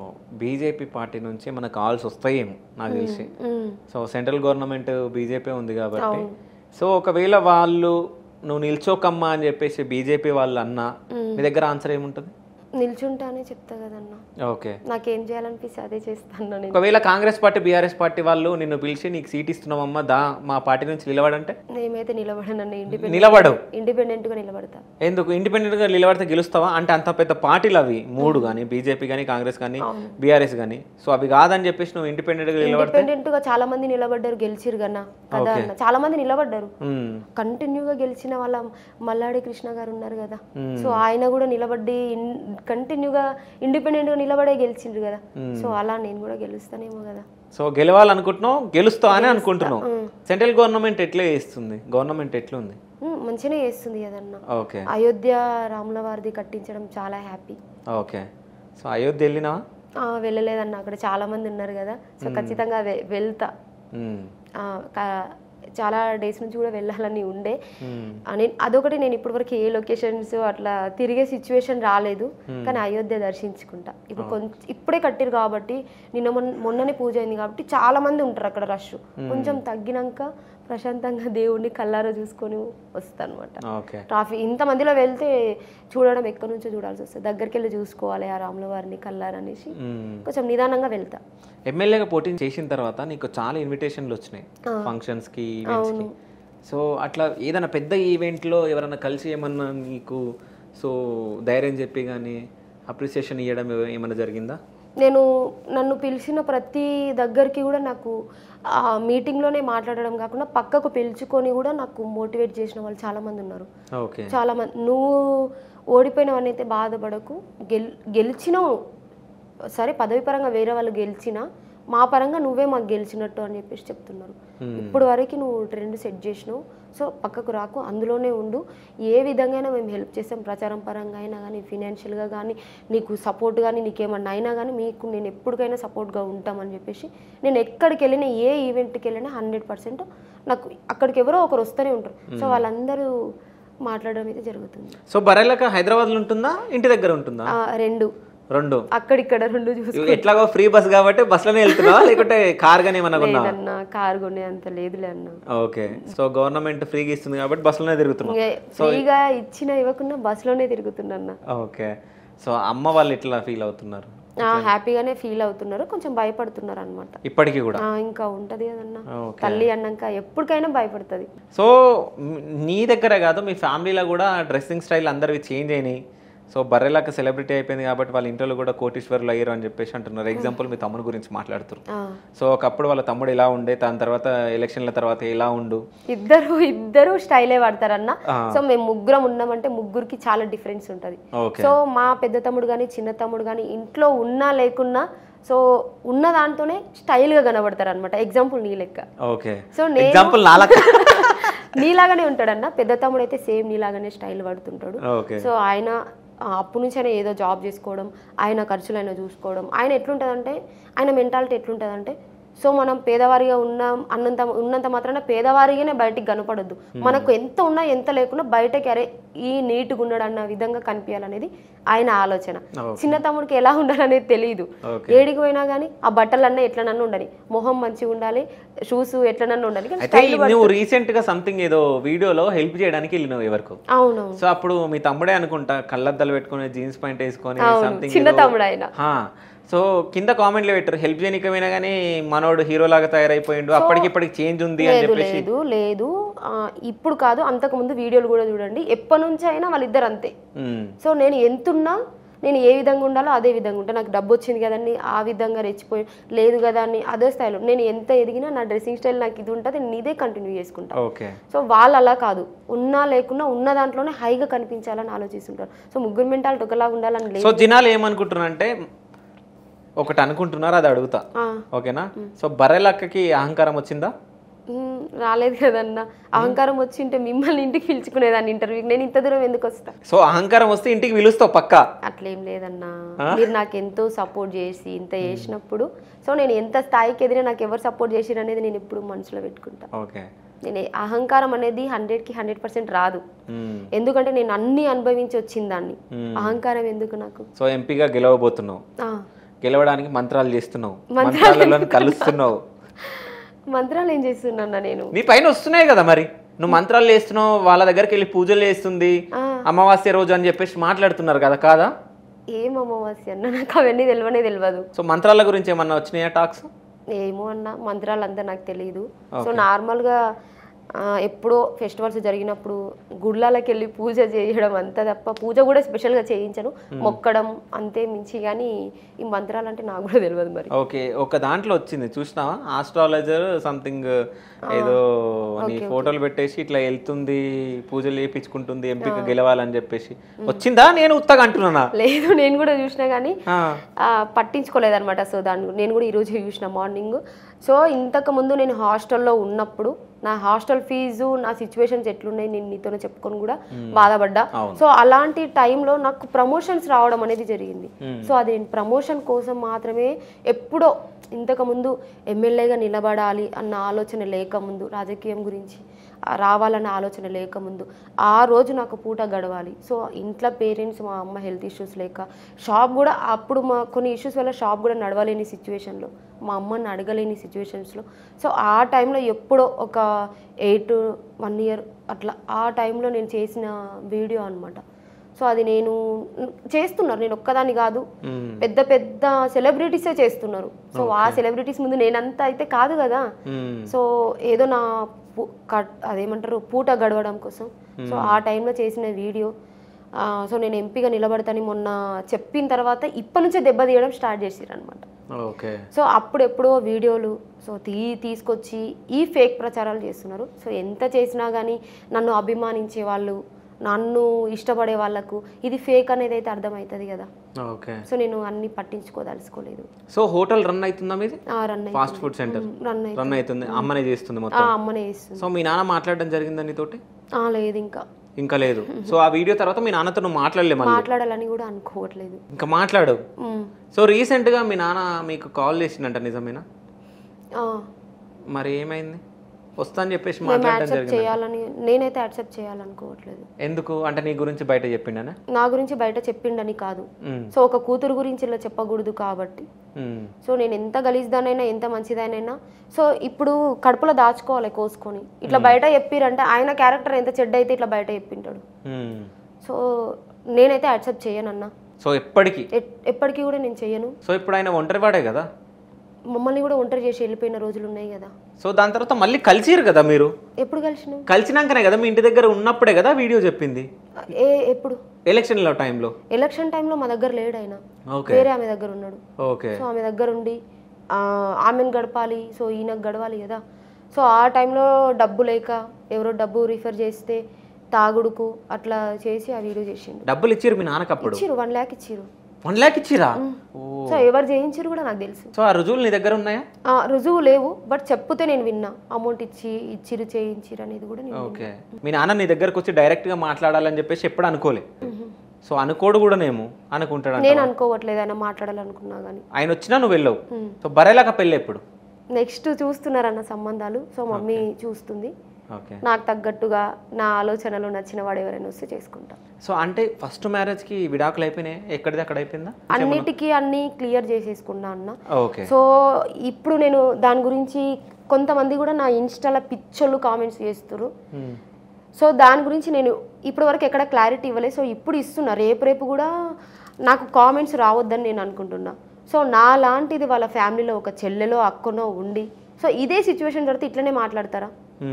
బీజేపీ పార్టీ నుంచి మనకు కాల్స్ వస్తాయేమో నాకు తెలిసి మ్మ్. సో సెంట్రల్ గవర్నమెంట్ బీజేపీ ఉంది కాబట్టి సో ఒకవేళ వాళ్ళు నువ్వు నిల్చోకమ్మా అని చెప్పేసి బీజేపీ వాళ్ళు అన్నా మీ దగ్గర ఆన్సర్ ఏముంటుంది నిల్చుంటానే చెప్తా కదన్నా ఓకే నాకేం చేయాలనిపిస్తే అదే చేస్తాను నేను ఒకవేళ కాంగ్రెస్ పార్టీ బీఆర్ఎస్ పార్టీ వాళ్ళు నిన్ను పిలిచి నీకు సీట్ ఇస్తున్నామమ్మా దా మా పార్టీ నుంచి నిలబడంటే నేమైతే నిలబడనన్న ఇండిపెండెంట్ నిలబడవు ఇండిపెండెంట్గా నిలబడతా ఎందుకు ఇండిపెండెంట్ గా నిలబడితే గెలుస్తావా అంటే అంత పెద్ద పార్టీలు అవి మూడు కానీ బీజేపీ కానీ కాంగ్రెస్ కానీ బీఆర్ఎస్ కానీ సో అవి కాదని చెప్పేసి నువ్వు ఇండిపెండెంట్ గా నిలబడితే ఇండిపెండెంట్ గా చాలా మంది నిలబడ్డారు గెలిచిరు కన్నా కదా అన్న చాలా మంది నిలబడ్డారు మ్మ్. కంటిన్యూగా గెలిచిన వాళ్ళ మల్లాడి కృష్ణ గారు ఉన్నారు కదా సో ఆయన కూడా నిలబడి కంటిన్యూగా ఇండిపెండెంట్ గా నిలబడే గెలిచిండ్రు కదా సో అలా నేను కూడా గెలుస్తానేమో కదా సో గెలవాలనుకుంటున్నావు గెలుస్తావు అని అనుకుంటున్నావు సెంట్రల్ గవర్నమెంట్ ఎట్లా చేస్తుంది గవర్నమెంట్ ఎట్లుంది ఉమ్, మంచిగానే చేస్తుంది కదన్న ఓకే అయోధ్య రాముల వారిది కట్టించడం చాలా హ్యాపీ ఓకే సో అయోధ్య వెళ్ళినావా వెళ్ళలేదన్న అక్కడ చాలా మంది ఉన్నారు కదా సో ఖచ్చితంగా వె- వెళ్తా మ్మ్. ఆ, క- చాలా డేస్ నుంచి కూడా వెళ్ళాలని ఉండే మ్మ్. ఆ, నేను అదొకటి నేను ఇప్పటివరకు ఏ లొకేషన్స్ అట్లా తిరిగే సిచ్యువేషన్ రాలేదు కానీ అయోధ్య దర్శించుకుంటా ఇప్పుడు కొంచెం ఇప్పుడే కట్టిరు కాబట్టి నిన్న మొన్న మొన్ననే పూజ అయింది కాబట్టి చాలా మంది ఉంటారు అక్కడ రష్ కొంచెం తగ్గినాక ప్రశాంతంగా దేవుడిని కల్లారా చూసుకొని వస్తాను అనమాట ఓకే ట్రాఫిక్ ఇంత మందిలో వెళ్తే చూడడం ఎక్కడి నుంచో చూడాల్సి వస్తుంది దగ్గరికి వెళ్ళి చూసుకోవాలి ఆ రాముల వారిని కల్లారా అనేసి మ్మ్. కొంచెం నిదానంగా వెళ్తా ఎమ్మెల్యేగా పోటీ చేసిన తర్వాత నీకు చాలా ఇన్విటేషన్లు వచ్చినాయి ఫంక్షన్స్కి ఈవెంట్స్కి సో అట్లా ఏదైనా పెద్ద ఈవెంట్లో ఎవరైనా కలిసి ఏమన్నా నీకు సో ధైర్యం చెప్పి కానీ అప్రిసియేషన్ ఇవ్వడం ఏ- ఏమైనా జరిగిందా నేను నన్ను పిలిచిన ప్రతి దగ్గరికి కూడా నాకు ఆ మీటింగ్లోనే మాట్లాడడం కాకుండా పక్కకు పిలుచుకొని కూడా నాకు మోటివేట్ చేసిన వాళ్ళు చాలా మంది ఉన్నారు ఓకే చాలా మంది నువ్వు ఓడిపోయినవని అయితే బాధపడకు గెల్ గెలిచినావు సరే పదవి పరంగా వేరే వాళ్ళు గెలిచినా మా పరంగా నువ్వే మాకు గెలిచినట్టు అని చెప్పేసి చెప్తున్నారు ఇప్పుడు వరకు నువ్వు ట్రెండ్ సెట్ చేసినావు సో పక్కకు రాకు అందులోనే ఉండు ఏ విధంగా అయినా మేము హెల్ప్ చేస్తాం ప్రచారం పరంగా అయినా కానీ ఫినాన్షియల్గా కానీ నీకు సపోర్ట్ కానీ నీకేమన్నా అయినా కానీ మీకు నేను ఎప్పటికైనా సపోర్ట్గా ఉంటామని చెప్పేసి నేను ఎక్కడికి వెళ్ళినా ఏ ఈవెంట్కి వెళ్ళినా హండ్రెడ్ పర్సెంట్ నాకు అక్కడికి ఎవరో ఒకరు వస్తూనే ఉంటారు సో వాళ్ళందరూ మాట్లాడడం అయితే జరుగుతుంది సో బరేలక హైదరాబాద్లో ఉంటుందా ఇంటి దగ్గర ఉంటుందా ఆ, రెండు రెండు అక్కడిక్కడ రెండు చూసి ఇవి ఎట్లాగో ఫ్రీ బస్ కాబట్టి బస్సులోనే వెళ్తున్నావా లేకుంటే కార్ గానీ ఏమన్నా కొన్నావా లేదన్న కారు కొనే అంత లేదులే అన్న ఓకే సో గవర్నమెంట్ ఫ్రీగా ఇస్తుంది కాబట్టి బస్సులోనే తిరుగుతున్నావు ఇంకా ఫ్రీగా ఇచ్చిన ఇవ్వకుండా బస్సులోనే తిరుగుతున్నా ఓకే సో అమ్మ వాళ్ళు ఎట్లా ఫీల్ అవుతున్నారు హ్యాపీగానే ఫీల్ అవుతున్నారు కొంచెం భయపడుతున్నారు అనమాట ఇప్పటికీ కూడా ఇంకా ఉంటది కదన్న ఓకే తల్లి అన్నాక ఎప్పటికైనా భయపడుతుంది సో మ్, నీ దగ్గర కాదు మీ ఫ్యామిలీలో కూడా డ్రెస్సింగ్ స్టైల్ అందరివి చేంజ్ అయినాయి సో బర్రెలాక సెలబ్రిటీ అయిపోయింది కాబట్టి వాళ్ళ ఇంట్లో కూడా కోటీశ్వరులు అయ్యారు అని చెప్పేసి అంటున్నారు ఎగ్జాంపుల్ మీ తమ్ముడు గురించి మాట్లాడుతున్నారు ఆ. సో ఒకప్పుడు వాళ్ళ తమ్ముడు ఇలా ఉండే దాని తర్వాత ఎలక్షన్ల తర్వాత ఎలా ఉండు ఇద్దరు ఇద్దరు స్టైలే వాడతారన్న సో మేము ముగ్గురం ఉన్నామంటే ముగ్గురికి చాలా డిఫరెన్స్ ఉంటుంది ఓకే సో మా పెద్ద తమ్ముడు కానీ చిన్న తమ్ముడు కానీ ఇంట్లో ఉన్నా లేకున్నా సో ఉన్న దాంతోనే స్టైల్గా కనబడతారు అనమాట ఎగ్జాంపుల్ నీ లెక్క ఓకే సో నేను ఎగ్జాంపుల్ నాలక నీలాగానే ఉంటాడన్న పెద్ద తమ్ముడు అయితే సేమ్ నీలాగానే స్టైల్ పడుతుంటాడు ఓకే సో ఆయన ఆ, అప్పటి నుంచి అయినా ఏదో జాబ్ చేసుకోవడం ఆయన ఖర్చులు అయినా చూసుకోవడం ఆయన ఎట్లుంటుందంటే ఆయన మెంటాలిటీ ఎట్లుంటుందంటే సో మనం పేదవారిగా ఉన్నాం అన్నంత ఉన్నంత మాత్రాన పేదవారిగానే బయటికి కనపడొద్దు మనకు ఎంత ఉన్నా ఎంత లేకున్నా బయటకి అరే ఈ నీట్గా ఉన్నాడు అన్న విధంగా కనిపించాలనేది ఆయన ఆలోచన చిన్న తమ్ముడికి ఎలా ఉండాలనేది తెలియదు ఓకే ఏడికి పోయినా కానీ ఆ బట్టలన్నా ఎట్లనన్నా ఉండాలి మొహం మంచిగా ఉండాలి షూస్ ఎట్లనన్నా ఉండాలి కానీ అయితే నువ్వు రీసెంట్ గా సంథింగ్ ఏదో వీడియోలో హెల్ప్ చేయడానికి వెళ్ళినావు ఎవరికో అవునవును సో అప్పుడు మీ తమ్ముడే అనుకుంటా కళ్ళద్దాలు పెట్టుకొని జీన్స్ ప్యాంట్ వేసుకొని సంథింగ్ చిన్న తమ్ముడు ఆయన సో కింద కామెంట్లు పెట్టారు హెల్ప్ చేయనికమైనా కానీ మనోడు హీరో లాగా తయారైపోయిండు అప్పటికి ఇప్పటికి చేంజ్ ఉంది అని లేదు చెప్పేసి లేదు లేదు ఆ, ఇప్పుడు కాదు అంతకు ముందు వీడియోలు కూడా చూడండి ఎప్పటి నుంచి అయినా వాళ్ళిద్దరు అంతే ఉమ్, సో నేను ఎంతున్నా నేను ఏ విధంగా ఉండాలో అదే విధంగా ఉంటా నాకు డబ్బు వచ్చింది కదండి ఆ విధంగా రెచ్చిపోయి లేదు కదా అని అదే స్థాయిలో నేను ఎంత ఎదిగినా నా డ్రెస్సింగ్ స్టైల్ నాకు ఇది ఉంటుంది నేను ఇదే కంటిన్యూ చేసుకుంటా ఓకే సో వాళ్ళు అలా కాదు ఉన్నా లేకున్నా ఉన్న దాంట్లోనే హైగా కనిపించాలని ఆలోచిస్తుంటారు సో ముగ్గురు మెంటాలిటీ ఒకలా ఉండాలని లేదు సో జనాలు ఏమనుకుంటున్నారంటే ఒకటి అనుకుంటున్నారు అది అడుగుతా ఆ, ఓకేనా సో బర్రెలక్కకి అహంకారం వచ్చిందా ఉమ్, రాలేదు కదన్న అహంకారం వచ్చింటే మిమ్మల్ని ఇంటికి పిలుచుకునేదాన్ని ఇంటర్వ్యూకి నేను ఇంత దూరం ఎందుకు వస్తా సో అహంకారం వస్తే ఇంటికి పిలుస్తావు పక్క అట్లేం లేదన్నా మీరు నాకు ఎంతో సపోర్ట్ చేసి ఇంత చేసినప్పుడు సో నేను ఎంత స్థాయికి ఎదిరినా నాకు ఎవరు సపోర్ట్ చేసిరు అనేది నేను ఎప్పుడు మనసులో పెట్టుకుంటా ఓకే నేను ఏ- అహంకారం అనేది హండ్రెడ్కి హండ్రెడ్ పర్సెంట్ రాదు ఎందుకంటే నేను అన్ని అనుభవించి వచ్చిన దాన్ని అహంకారం ఎందుకు నాకు సో ఎంపీగా గెలవబోతున్నావు ఆ, గెలవడానికి మంత్రాలు చేస్తున్నావు మంత్రాలలో కలుస్తున్నావు మంత్రాలు ఏం చేస్తున్నా నేను నీ పైన వస్తున్నాయి కదా మరి నువ్వు మంత్రాలు చేస్తున్నావు వాళ్ళ దగ్గరికి వెళ్ళి పూజలు చేస్తుంది ఆ. అమావాస్య రోజు అని చెప్పేసి మాట్లాడుతున్నారు కదా కాదా ఏం అమ్మవాస్య అన్న నాకు అవన్నీ తెలియనే తెలియదు సో మంత్రాల గురించి ఏమన్నా వచ్చినాయా టాక్స్ ఏమో అన్న మంత్రాలు అంతా నాకు తెలియదు సో నార్మల్గా ఆ, ఎప్పుడో ఫెస్టివల్స్ జరిగినప్పుడు గుళ్ళకి వెళ్ళి పూజ చేయడం అంతా తప్ప పూజ కూడా స్పెషల్గా చేయించను మొక్కడం అంతే మించి కానీ ఈ మంత్రాలు అంటే నాకు కూడా తెలియదు మరి ఓకే ఒక దాంట్లో వచ్చింది చూసినావా ఆస్ట్రాలజర్ సంథింగ్ ఏదో నీ ఫోటోలు పెట్టేసి ఇట్లా వెళ్తుంది పూజలు చేయించుకుంటుంది ఎంపిక గెలవాలని చెప్పేసి వచ్చిందా నేను ఉత్తగా అంటున్నానా లేదు నేను కూడా చూసినా కానీ ఆ, ఆ, పట్టించుకోలేదన్నమాట సో దాని నేను కూడా ఈరోజు చూసిన మార్నింగ్ సో ఇంతకు ముందు నేను హాస్టల్లో ఉన్నప్పుడు నా హాస్టల్ ఫీజు నా సిచ్యువేషన్స్ ఎట్లున్నాయి నేను నీతోనే చెప్పుకొని కూడా బాధపడ్డా సో అలాంటి టైంలో నాకు ప్రమోషన్స్ రావడం అనేది జరిగింది సో అది నేను ప్రమోషన్ కోసం మాత్రమే ఎప్పుడో ఇంతకు ముందు ఎమ్మెల్యేగా నిలబడాలి అన్న ఆలోచన లేకముందు రాజకీయం గురించి ఆ, రావాలన్న ఆలోచన లేకముందు ఆ రోజు నాకు పూట గడవాలి సో ఇంట్లో పేరెంట్స్ మా అమ్మ హెల్త్ ఇష్యూస్ లేక షాప్ కూడా అప్పుడు మా కొన్ని ఇష్యూస్ వల్ల షాప్ కూడా నడవలేని సిచ్యువేషన్లో మా అమ్మని అడగలేని సిచ్యువేషన్స్లో సో ఆ టైంలో ఎప్పుడో ఒక ఎయిట్ వన్ ఇయర్ అట్లా ఆ టైంలో నేను చేసిన వీడియో అన్నమాట సో అది నేను చేస్తున్నారు నేను ఒక్కదాన్ని కాదు మ్మ్. పెద్ద పెద్ద సెలబ్రిటీసే చేస్తున్నారు సో ఆ సెలబ్రిటీస్ ముందు నేనంతా అయితే కాదు కదా మ్మ్. సో ఏదో నా పు- కట్- అదేమంటారు పూట గడవడం కోసం సో ఆ టైంలో చేసిన వీడియో ఆ, సో నేను ఎంపీగా నిలబడతాని మొన్న చెప్పిన తర్వాత ఇప్పటి నుంచే దెబ్బ తీయడం స్టార్ట్ చేసారు అనమాట ఓకే సో అప్పుడు ఎప్పుడో వీడియోలు సో తీ తీసుకొచ్చి ఈ ఫేక్ ప్రచారాలు చేస్తున్నారు సో ఎంత చేసినా కానీ నన్ను అభిమానించే వాళ్ళు నన్ను ఇష్టపడే వాళ్ళకు ఇది ఫేక్ అనేది అయితే అర్థమవుతుంది కదా ఓకే సో నేను అన్ని పట్టించుకోదలుచుకోలేదు సో హోటల్ రన్ అవుతుందా మీది ఆ రన్ అయి ఫాస్ట్ ఫుడ్ సెంటర్ రన్ అయి రన్ అవుతుంది అమ్మనే చేస్తుంది ఆ మొత్తం అమ్మనే ఇస్తుంది సో మీ నాన్న మాట్లాడడం జరిగిందా నీతోటి ఆ, లేదు ఇంకా ఇంకా లేదు సో ఆ వీడియో తర్వాత మీ నాన్నతో నువ్వు మాట్లాడలే మళ్ళీ మాట్లాడాలని కూడా అనుకోవట్లేదు ఇంకా మాట్లాడు మ్. సో రీసెంట్గా మీ నాన్న మీకు కాల్ చేసిండంట నిజమేనా ఆ, మరి ఏమైంది వస్తా అని చెప్పేసి మేము మాట్లాడడం యాక్సెప్ట్ జరిగింది చేయాలని నేనైతే యాక్సెప్ట్ చేయాలనుకోవట్లేదు ఎందుకు అంటే నీ గురించి బయట చెప్పిండనా నా గురించి బయట చెప్పిండని కాదు మ్మ్. సో ఒక కూతురు గురించి ఇలా చెప్పకూడదు కాబట్టి మ్మ్. సో నేను ఎంత గలీజ్దానైనా ఎంత మంచిదానైనా సో ఇప్పుడు కడుపులో దాచుకోవాలి కోసుకొని ఇట్లా బయట చెప్పిరంటే ఆయన క్యారెక్టర్ ఎంత చెడ్డ అయితే ఇట్లా బయట చెప్పింటాడు మ్మ్. సో నేనైతే యాక్సెప్ట్ చేయనన్నా సో ఎప్పటికీ ఎట్- ఎప్పటికీ కూడా నేను చెయ్యను సో ఇప్పుడు ఆయన ఒంటరివాడే కదా మమ్మల్ని కూడా ఒంటరి చేసి వెళ్ళిపోయిన రోజులు ఉన్నాయి కదా సో దాని తర్వాత మళ్ళీ కలిసిరు కదా మీరు ఎప్పుడు కలిసినావు కలిసినాకనే కదా మీ ఇంటి దగ్గర ఉన్నప్పుడే కదా వీడియో చెప్పింది ఏ ఎప్పుడు ఎలక్షన్ల టైంలో ఎలక్షన్ టైంలో మా దగ్గర లేడు ఆయన ఓకే వేరే ఆమె దగ్గర ఉన్నాడు ఓకే సో ఆమె దగ్గర ఉండి ఆ, ఆమెను గడపాలి సో ఈయనకు గడవాలి కదా సో ఆ టైంలో డబ్బు లేక ఎవరో డబ్బు రిఫర్ చేస్తే తాగుడుకు అట్లా చేసి ఆ వీడియో చేసిండు డబ్బులు ఇచ్చిరు మీ నాన్నకి అప్పుడు ఇచ్చిరు వన్ ల్యాక్ ఇచ్చిరు వన్ ల్యాక్ ఇచ్చిరా ఓ సో ఎవరు చేయించారు కూడా నాకు తెలుసు సో ఆ రుజువులు నీ దగ్గర ఉన్నాయా ఆ, రుజువు లేవు బట్ చెప్తే నేను విన్నా అమౌంట్ ఇచ్చి ఇచ్చిరు చేయించిరు అనేది కూడా నేను ఓకే మీ నాన్న నీ దగ్గరకు వచ్చి డైరెక్ట్గా మాట్లాడాలని చెప్పేసి ఎప్పుడు అనుకోలే సో అనుకోడు కూడా నేము అనుకుంటాడు నేను అనుకోవట్లేదు ఆయన మాట్లాడాలనుకున్నా కానీ ఆయన వచ్చినా నువ్వు వెళ్ళవు సో బరేలాక పెళ్ళి ఎప్పుడు నెక్స్ట్ చూస్తున్నారన్న సంబంధాలు సో మమ్మీ చూస్తుంది ఓకే నాకు తగ్గట్టుగా నా ఆలోచనలు నచ్చిన వాడు ఎవరైనా వస్తే చేసుకుంటా సో అంటే ఫస్ట్ మ్యారేజ్కి విడాకులు అయిపోయినాయి ఎక్కడిది అక్కడ అయిపోయిందా అన్నిటికీ అన్ని క్లియర్ చేసేసుకున్నా అన్న ఓకే సో ఇప్పుడు నేను దాని గురించి కొంతమంది కూడా నా ఇన్స్టాలో పిచ్చోళ్ళు కామెంట్స్ చేస్తారు మ్మ్. సో దాని గురించి నేను ఇప్పటి వరకు ఎక్కడ క్లారిటీ ఇవ్వలేదు సో ఇప్పుడు ఇస్తున్నా రేపు రేపు కూడా నాకు కామెంట్స్ రావద్దని నేను అనుకుంటున్నా సో నా లాంటిది వాళ్ళ ఫ్యామిలీలో ఒక చెల్లెలో అక్కనో ఉండి సో ఇదే సిచ్యువేషన్ జరిగితే ఇట్లనే మాట్లాడతారా మ్మ్.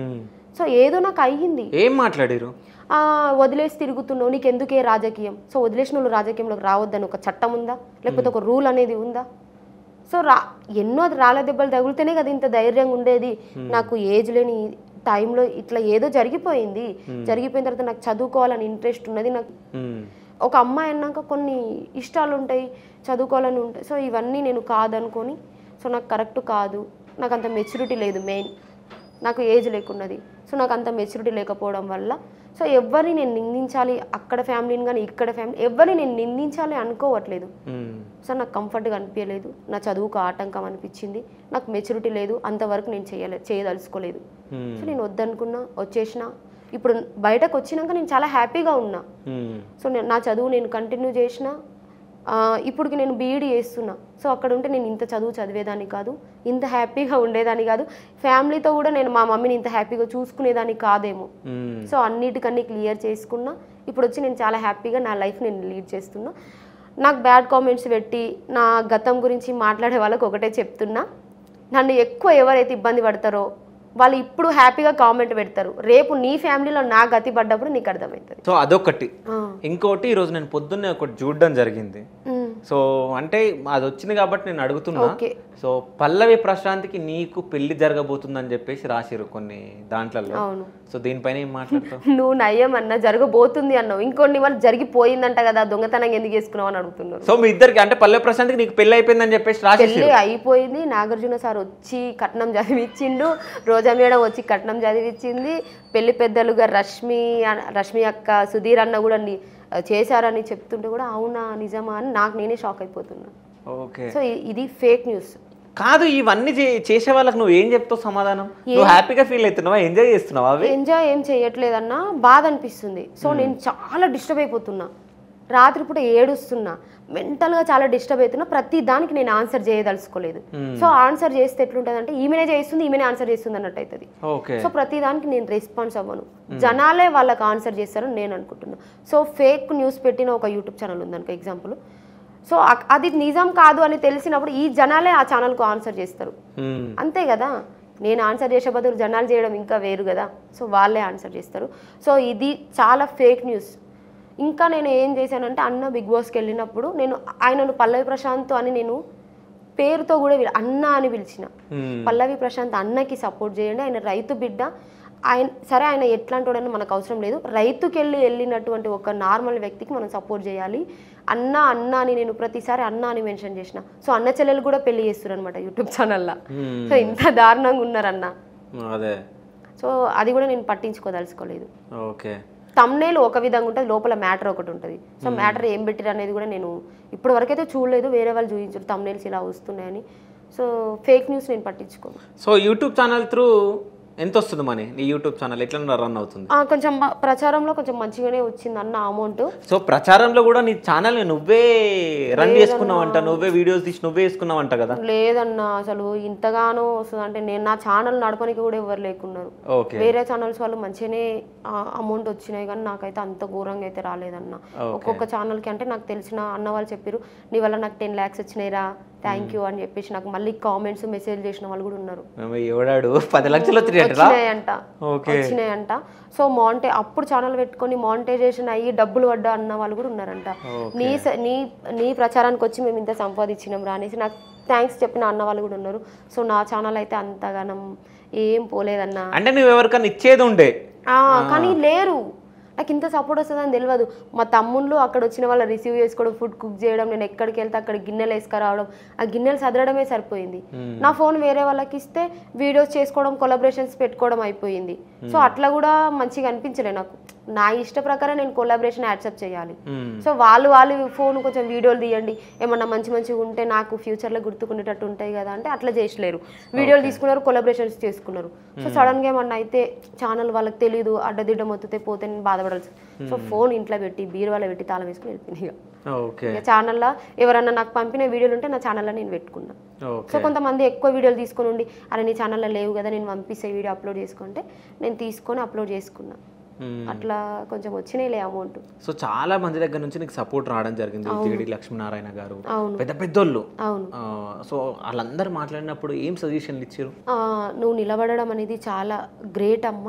సో ఏదో నాకు అయ్యింది ఏం మాట్లాడారు ఆ, వదిలేసి తిరుగుతున్నావు నీకు ఎందుకే రాజకీయం సో వదిలేసిన వాళ్ళు రాజకీయంలోకి రావద్దని ఒక చట్టం ఉందా లేకపోతే ఒక రూల్ అనేది ఉందా సో రా ఎన్నో రాళ్ళ దెబ్బలు తగిలితేనే కదా ఇంత ధైర్యంగా ఉండేది నాకు ఏజ్ లేని టైంలో ఇట్లా ఏదో జరిగిపోయింది జరిగిపోయిన తర్వాత నాకు చదువుకోవాలని ఇంట్రెస్ట్ ఉన్నది నాకు మ్మ్. ఒక అమ్మాయి అన్నాక కొన్ని ఇష్టాలు ఉంటాయి చదువుకోవాలని ఉంటాయి సో ఇవన్నీ నేను కాదనుకొని సో నాకు కరెక్ట్ కాదు నాకు అంత మెచ్యూరిటీ లేదు మెయిన్ నాకు ఏజ్ లేకున్నది సో నాకు అంత మెచ్యూరిటీ లేకపోవడం వల్ల సో ఎవరిని నేను నిందించాలి అక్కడ ఫ్యామిలీని కానీ ఇక్కడ ఫ్యామిలీ ఎవరిని నేను నిందించాలి అనుకోవట్లేదు మ్మ్. సో నాకు కంఫర్ట్గా అనిపించలేదు నా చదువుకు ఆటంకం అనిపించింది నాకు మెచ్యూరిటీ లేదు అంతవరకు నేను చేయలే చేయదలుచుకోలేదు మ్మ్. సో నేను వద్దనుకున్నా వచ్చేసిన ఇప్పుడు బయటకు వచ్చినాక నేను చాలా హ్యాపీగా ఉన్నా మ్మ్. సో నేను నా చదువు నేను కంటిన్యూ చేసిన ఆ, ఇప్పటికి నేను బీఈడి చేస్తున్నా సో అక్కడ ఉంటే నేను ఇంత చదువు చదివేదాన్ని కాదు ఇంత హ్యాపీగా ఉండేదాన్ని కాదు ఫ్యామిలీతో కూడా నేను మా మమ్మీని ఇంత హ్యాపీగా చూసుకునేదాన్ని కాదేమో మ్మ్. సో అన్నిటికన్నీ క్లియర్ చేసుకున్నా ఇప్పుడు వచ్చి నేను చాలా హ్యాపీగా నా లైఫ్ నేను లీడ్ చేస్తున్నా నాకు బ్యాడ్ కామెంట్స్ పెట్టి నా గతం గురించి మాట్లాడే వాళ్ళకి ఒకటే చెప్తున్నా నన్ను ఎక్కువ ఎవరైతే ఇబ్బంది పడతారో వాళ్ళు ఇప్పుడు హ్యాపీగా కామెంట్ పెడతారు రేపు నీ ఫ్యామిలీలో నా గతి పడ్డప్పుడు నీకు అర్థమవుతుంది సో అదొకటి ఆ. ఇంకోటి ఈరోజు నేను పొద్దున్నే ఒకటి చూడడం జరిగింది ఉమ్. సో అంటే అది వచ్చింది కాబట్టి నేను అడుగుతున్నా ఓకే సో పల్లవి ప్రశాంత్కి నీకు పెళ్లి జరగబోతుందని చెప్పేసి రాసిరు కొన్ని దాంట్లలో అవును సో దీనిపైన ఏం మాట్లాడతావు నువ్వు నయ్యం అన్న జరగబోతుంది అన్నావు ఇంకొన్ని వాళ్ళు జరిగిపోయిందంట కదా దొంగతనం ఎందుకు చేసుకున్నావు అని అడుగుతున్నారు సో మీ ఇద్దరికి అంటే పల్లవి ప్రశాంత్కి నీకు పెళ్లి అయిపోయిందని చెప్పేసి రాసేసి పెళ్ళి అయిపోయింది నాగార్జున సార్ వచ్చి కట్నం చదివిచ్చిండు రోజా మేడం వచ్చి కట్నం చదివిచ్చింది పెళ్లి పెద్దలుగా రష్మి అన- రష్మి అక్క సుధీర్ అన్న కూడా ని- చేశారని చెప్తుంటే కూడా అవునా నిజమా అని నాకు నేనే షాక్ అయిపోతున్నా ఓకే సో ఇ- ఇది ఫేక్ న్యూస్ కాదు ఇవన్నీ చే- చేసే వాళ్ళకి నువ్వు ఏం చెప్తావు సమాధానం నువ్వు హ్యాపీగా ఫీల్ అవుతున్నావా ఎంజాయ్ చేస్తున్నావా అవి ఎంజాయ్ ఏం చేయట్లేదన్నా బాధ అనిపిస్తుంది సో నేను చాలా డిస్టర్బ్ అయిపోతున్నా రాత్రిపూట ఏడుస్తున్నా మెంటల్గా చాలా డిస్టర్బ్ అవుతున్నా ప్రతి దానికి నేను ఆన్సర్ చేయదలుచుకోలేదు సో ఆన్సర్ చేస్తే ఎట్లుంటుంది అంటే ఈమెనే చేస్తుంది ఈమెనే ఆన్సర్ చేస్తుంది అన్నట్టు అవుతుంది ఓకే సో ప్రతి దానికి నేను రెస్పాన్స్ అవ్వను జనాలే వాళ్ళకి ఆన్సర్ చేస్తారని నేను అనుకుంటున్నా సో ఫేక్ న్యూస్ పెట్టిన ఒక యూట్యూబ్ ఛానల్ ఉంది అనుకో ఎగ్జాంపుల్ సో అక్- అది నిజం కాదు అని తెలిసినప్పుడు ఈ జనాలే ఆ ఛానల్కు ఆన్సర్ చేస్తారు మ్మ్. అంతే కదా నేను ఆన్సర్ చేసే బదులు జనాలు చేయడం ఇంకా వేరు కదా సో వాళ్ళే ఆన్సర్ చేస్తారు సో ఇది చాలా ఫేక్ న్యూస్ ఇంకా నేను ఏం చేశానంటే అన్న బిగ్ బాస్కి వెళ్ళినప్పుడు నేను ఆయనను పల్లవి ప్రశాంత్ అని నేను పేరుతో కూడా పిల- అన్న అని పిలిచిన మ్మ్. పల్లవి ప్రశాంత్ అన్నకి సపోర్ట్ చేయండి ఆయన రైతు బిడ్డ ఆయన సరే ఆయన ఎట్లాంటి వాడని మనకు అవసరం లేదు రైతుకి వెళ్ళి వెళ్ళినటువంటి ఒక నార్మల్ వ్యక్తికి మనం సపోర్ట్ చేయాలి అన్న అన్న అని నేను ప్రతిసారి అన్న అని మెన్షన్ చేసిన సో అన్న చెల్లెలు కూడా పెళ్లి చేస్తారు అనమాట యూట్యూబ్ ఛానల్లో మ్మ్. సో ఇంత దారుణంగా ఉన్నారన్న అదే సో అది కూడా నేను పట్టించుకోదలుచుకోలేదు ఓకే తమ్నేల్ ఒక విధంగా ఉంటుంది లోపల మ్యాటర్ ఒకటి ఉంటుంది సో మ్యాటర్ ఏం పెట్టిరు అనేది కూడా నేను ఇప్పటి వరకైతే చూడలేదు వేరే వాళ్ళు చూపించారు తమ్నేల్స్ ఇలా వస్తున్నాయని సో ఫేక్ న్యూస్ నేను పట్టించుకోను సో యూట్యూబ్ ఛానల్ త్రూ ఎంత వస్తుంది మనీ నీ యూట్యూబ్ ఛానల్ ఎట్లా రన్ అవుతుంది ఆ, కొంచెం మ- ప్రచారంలో కొంచెం మంచిగానే వచ్చింది అన్న అమౌంట్ సో ప్రచారంలో కూడా నీ ఛానల్ నువ్వే రన్ చేసుకున్నావంట నువ్వే వీడియోస్ తీసి నువ్వే వేసుకున్నావంట కదా లేదన్న అసలు ఇంతగానో వస్తుంది అంటే నేను నా ఛానల్ నడపనికి కూడా ఎవరు లేకున్నారు ఓకే వేరే ఛానల్స్ వాళ్ళు మంచిగానే అమౌంట్ వచ్చినాయి కానీ నాకైతే అంత ఘోరంగా అయితే రాలేదన్న ఒక్కొక్క ఛానల్కి అంటే నాకు తెలిసిన అన్న వాళ్ళు చెప్పారు నీ వల్ల నాకు టెన్ ల్యాక్స్ వచ్చినాయిరా థ్యాంక్ యూ అని చెప్పేసి నాకు మళ్ళీ కామెంట్స్ మెసేజ్ చేసిన వాళ్ళు కూడా ఉన్నారు ఎవడాడు పది లక్షలు వచ్చినట్టరా వచ్చినాయంట ఓకే వచ్చినాయంట సో మాంటే అప్పుడు ఛానల్ పెట్టుకొని మానిటైజేషన్ అయ్యి డబ్బులు పడ్డా అన్న వాళ్ళు కూడా ఉన్నారంట నీ స- నీ నీ ప్రచారానికి వచ్చి మేము ఇంత సంపాదించినాం రా అనేసి నాకు థ్యాంక్స్ చెప్పిన అన్న వాళ్ళు కూడా ఉన్నారు సో నా ఛానల్ అయితే అంతగానం ఏం పోలేదన్నా అంటే నువ్వు ఎవరికన్నా ఇచ్చేది ఉండే ఆ, కానీ లేరు నాకు ఇంత సపోర్ట్ వస్తుందని తెలియదు మా తమ్ముళ్ళు అక్కడ వచ్చిన వాళ్ళ రిసీవ్ చేసుకోవడం ఫుడ్ కుక్ చేయడం నేను ఎక్కడికి వెళ్తే అక్కడ గిన్నెలు వేసుకురావడం ఆ గిన్నెలు సదరడమే సరిపోయింది నా ఫోన్ వేరే వాళ్ళకి ఇస్తే వీడియోస్ చేసుకోవడం కొలాబరేషన్స్ పెట్టుకోవడం అయిపోయింది సో అట్లా కూడా మంచిగా అనిపించలే నాకు నా ఇష్ట ప్రకారం నేను కొలాబరేషన్ యాక్సెప్ట్ చేయాలి మ్మ్. సో వాళ్ళు వాళ్ళు ఫోన్ కొంచెం వీడియోలు తీయండి ఏమన్నా మంచి మంచిగా ఉంటే నాకు ఫ్యూచర్లో గుర్తుకునేటట్టు ఉంటాయి కదా అంటే అట్లా చేసలేరు వీడియోలు తీసుకున్నారు కొలాబరేషన్స్ చేసుకున్నారు సో సడన్గా ఏమన్నా అయితే ఛానల్ వాళ్ళకి తెలియదు అడ్డదిడ్డ మొత్తితే పోతే నేను బాధపడాల్సి సో ఫోన్ ఇంట్లో పెట్టి బీరువాలో పెట్టి తాళం వేసుకుని వెళ్ళిపోయింది ఇక ఓకే ఇక ఛానల్లో ఎవరన్నా నాకు పంపిన వీడియోలు ఉంటే నా ఛానల్లో నేను పెట్టుకున్నా ఓకే సో కొంతమంది ఎక్కువ వీడియోలు తీసుకొని ఉండి అరే నీ ఛానల్లో లేవు కదా నేను పంపిస్తే వీడియో అప్లోడ్ చేసుకుంటే నేను తీసుకొని అప్లోడ్ చేసుకున్నా మ్మ్. అట్లా కొంచెం వచ్చినాయిలే అమౌంట్ సో చాలా మంది దగ్గర నుంచి నీకు సపోర్ట్ రావడం జరిగింది జేడి లక్ష్మీనారాయణ గారు అవును పెద్ద పెద్దోళ్ళు అవును ఆ, సో వాళ్ళందరూ మాట్లాడినప్పుడు ఏం సజెషన్లు ఇచ్చారు ఆ, నువ్వు నిలబడడం అనేది చాలా గ్రేట్ అమ్మ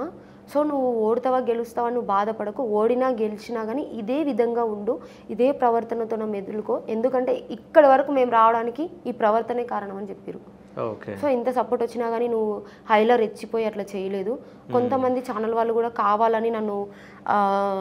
సో నువ్వు ఓడతావా గెలుస్తావా నువ్వు బాధపడకు ఓడినా గెలిచినా కానీ ఇదే విధంగా ఉండు ఇదే ప్రవర్తనతో నా మెదులుకో ఎందుకంటే ఇక్కడ వరకు మేము రావడానికి ఈ ప్రవర్తనే కారణం అని చెప్పారు ఓకే సో ఇంత సపోర్ట్ వచ్చినా కానీ నువ్వు హైలో రెచ్చిపోయి అట్లా చేయలేదు కొంతమంది ఛానల్ వాళ్ళు కూడా కావాలని నన్ను ఆ,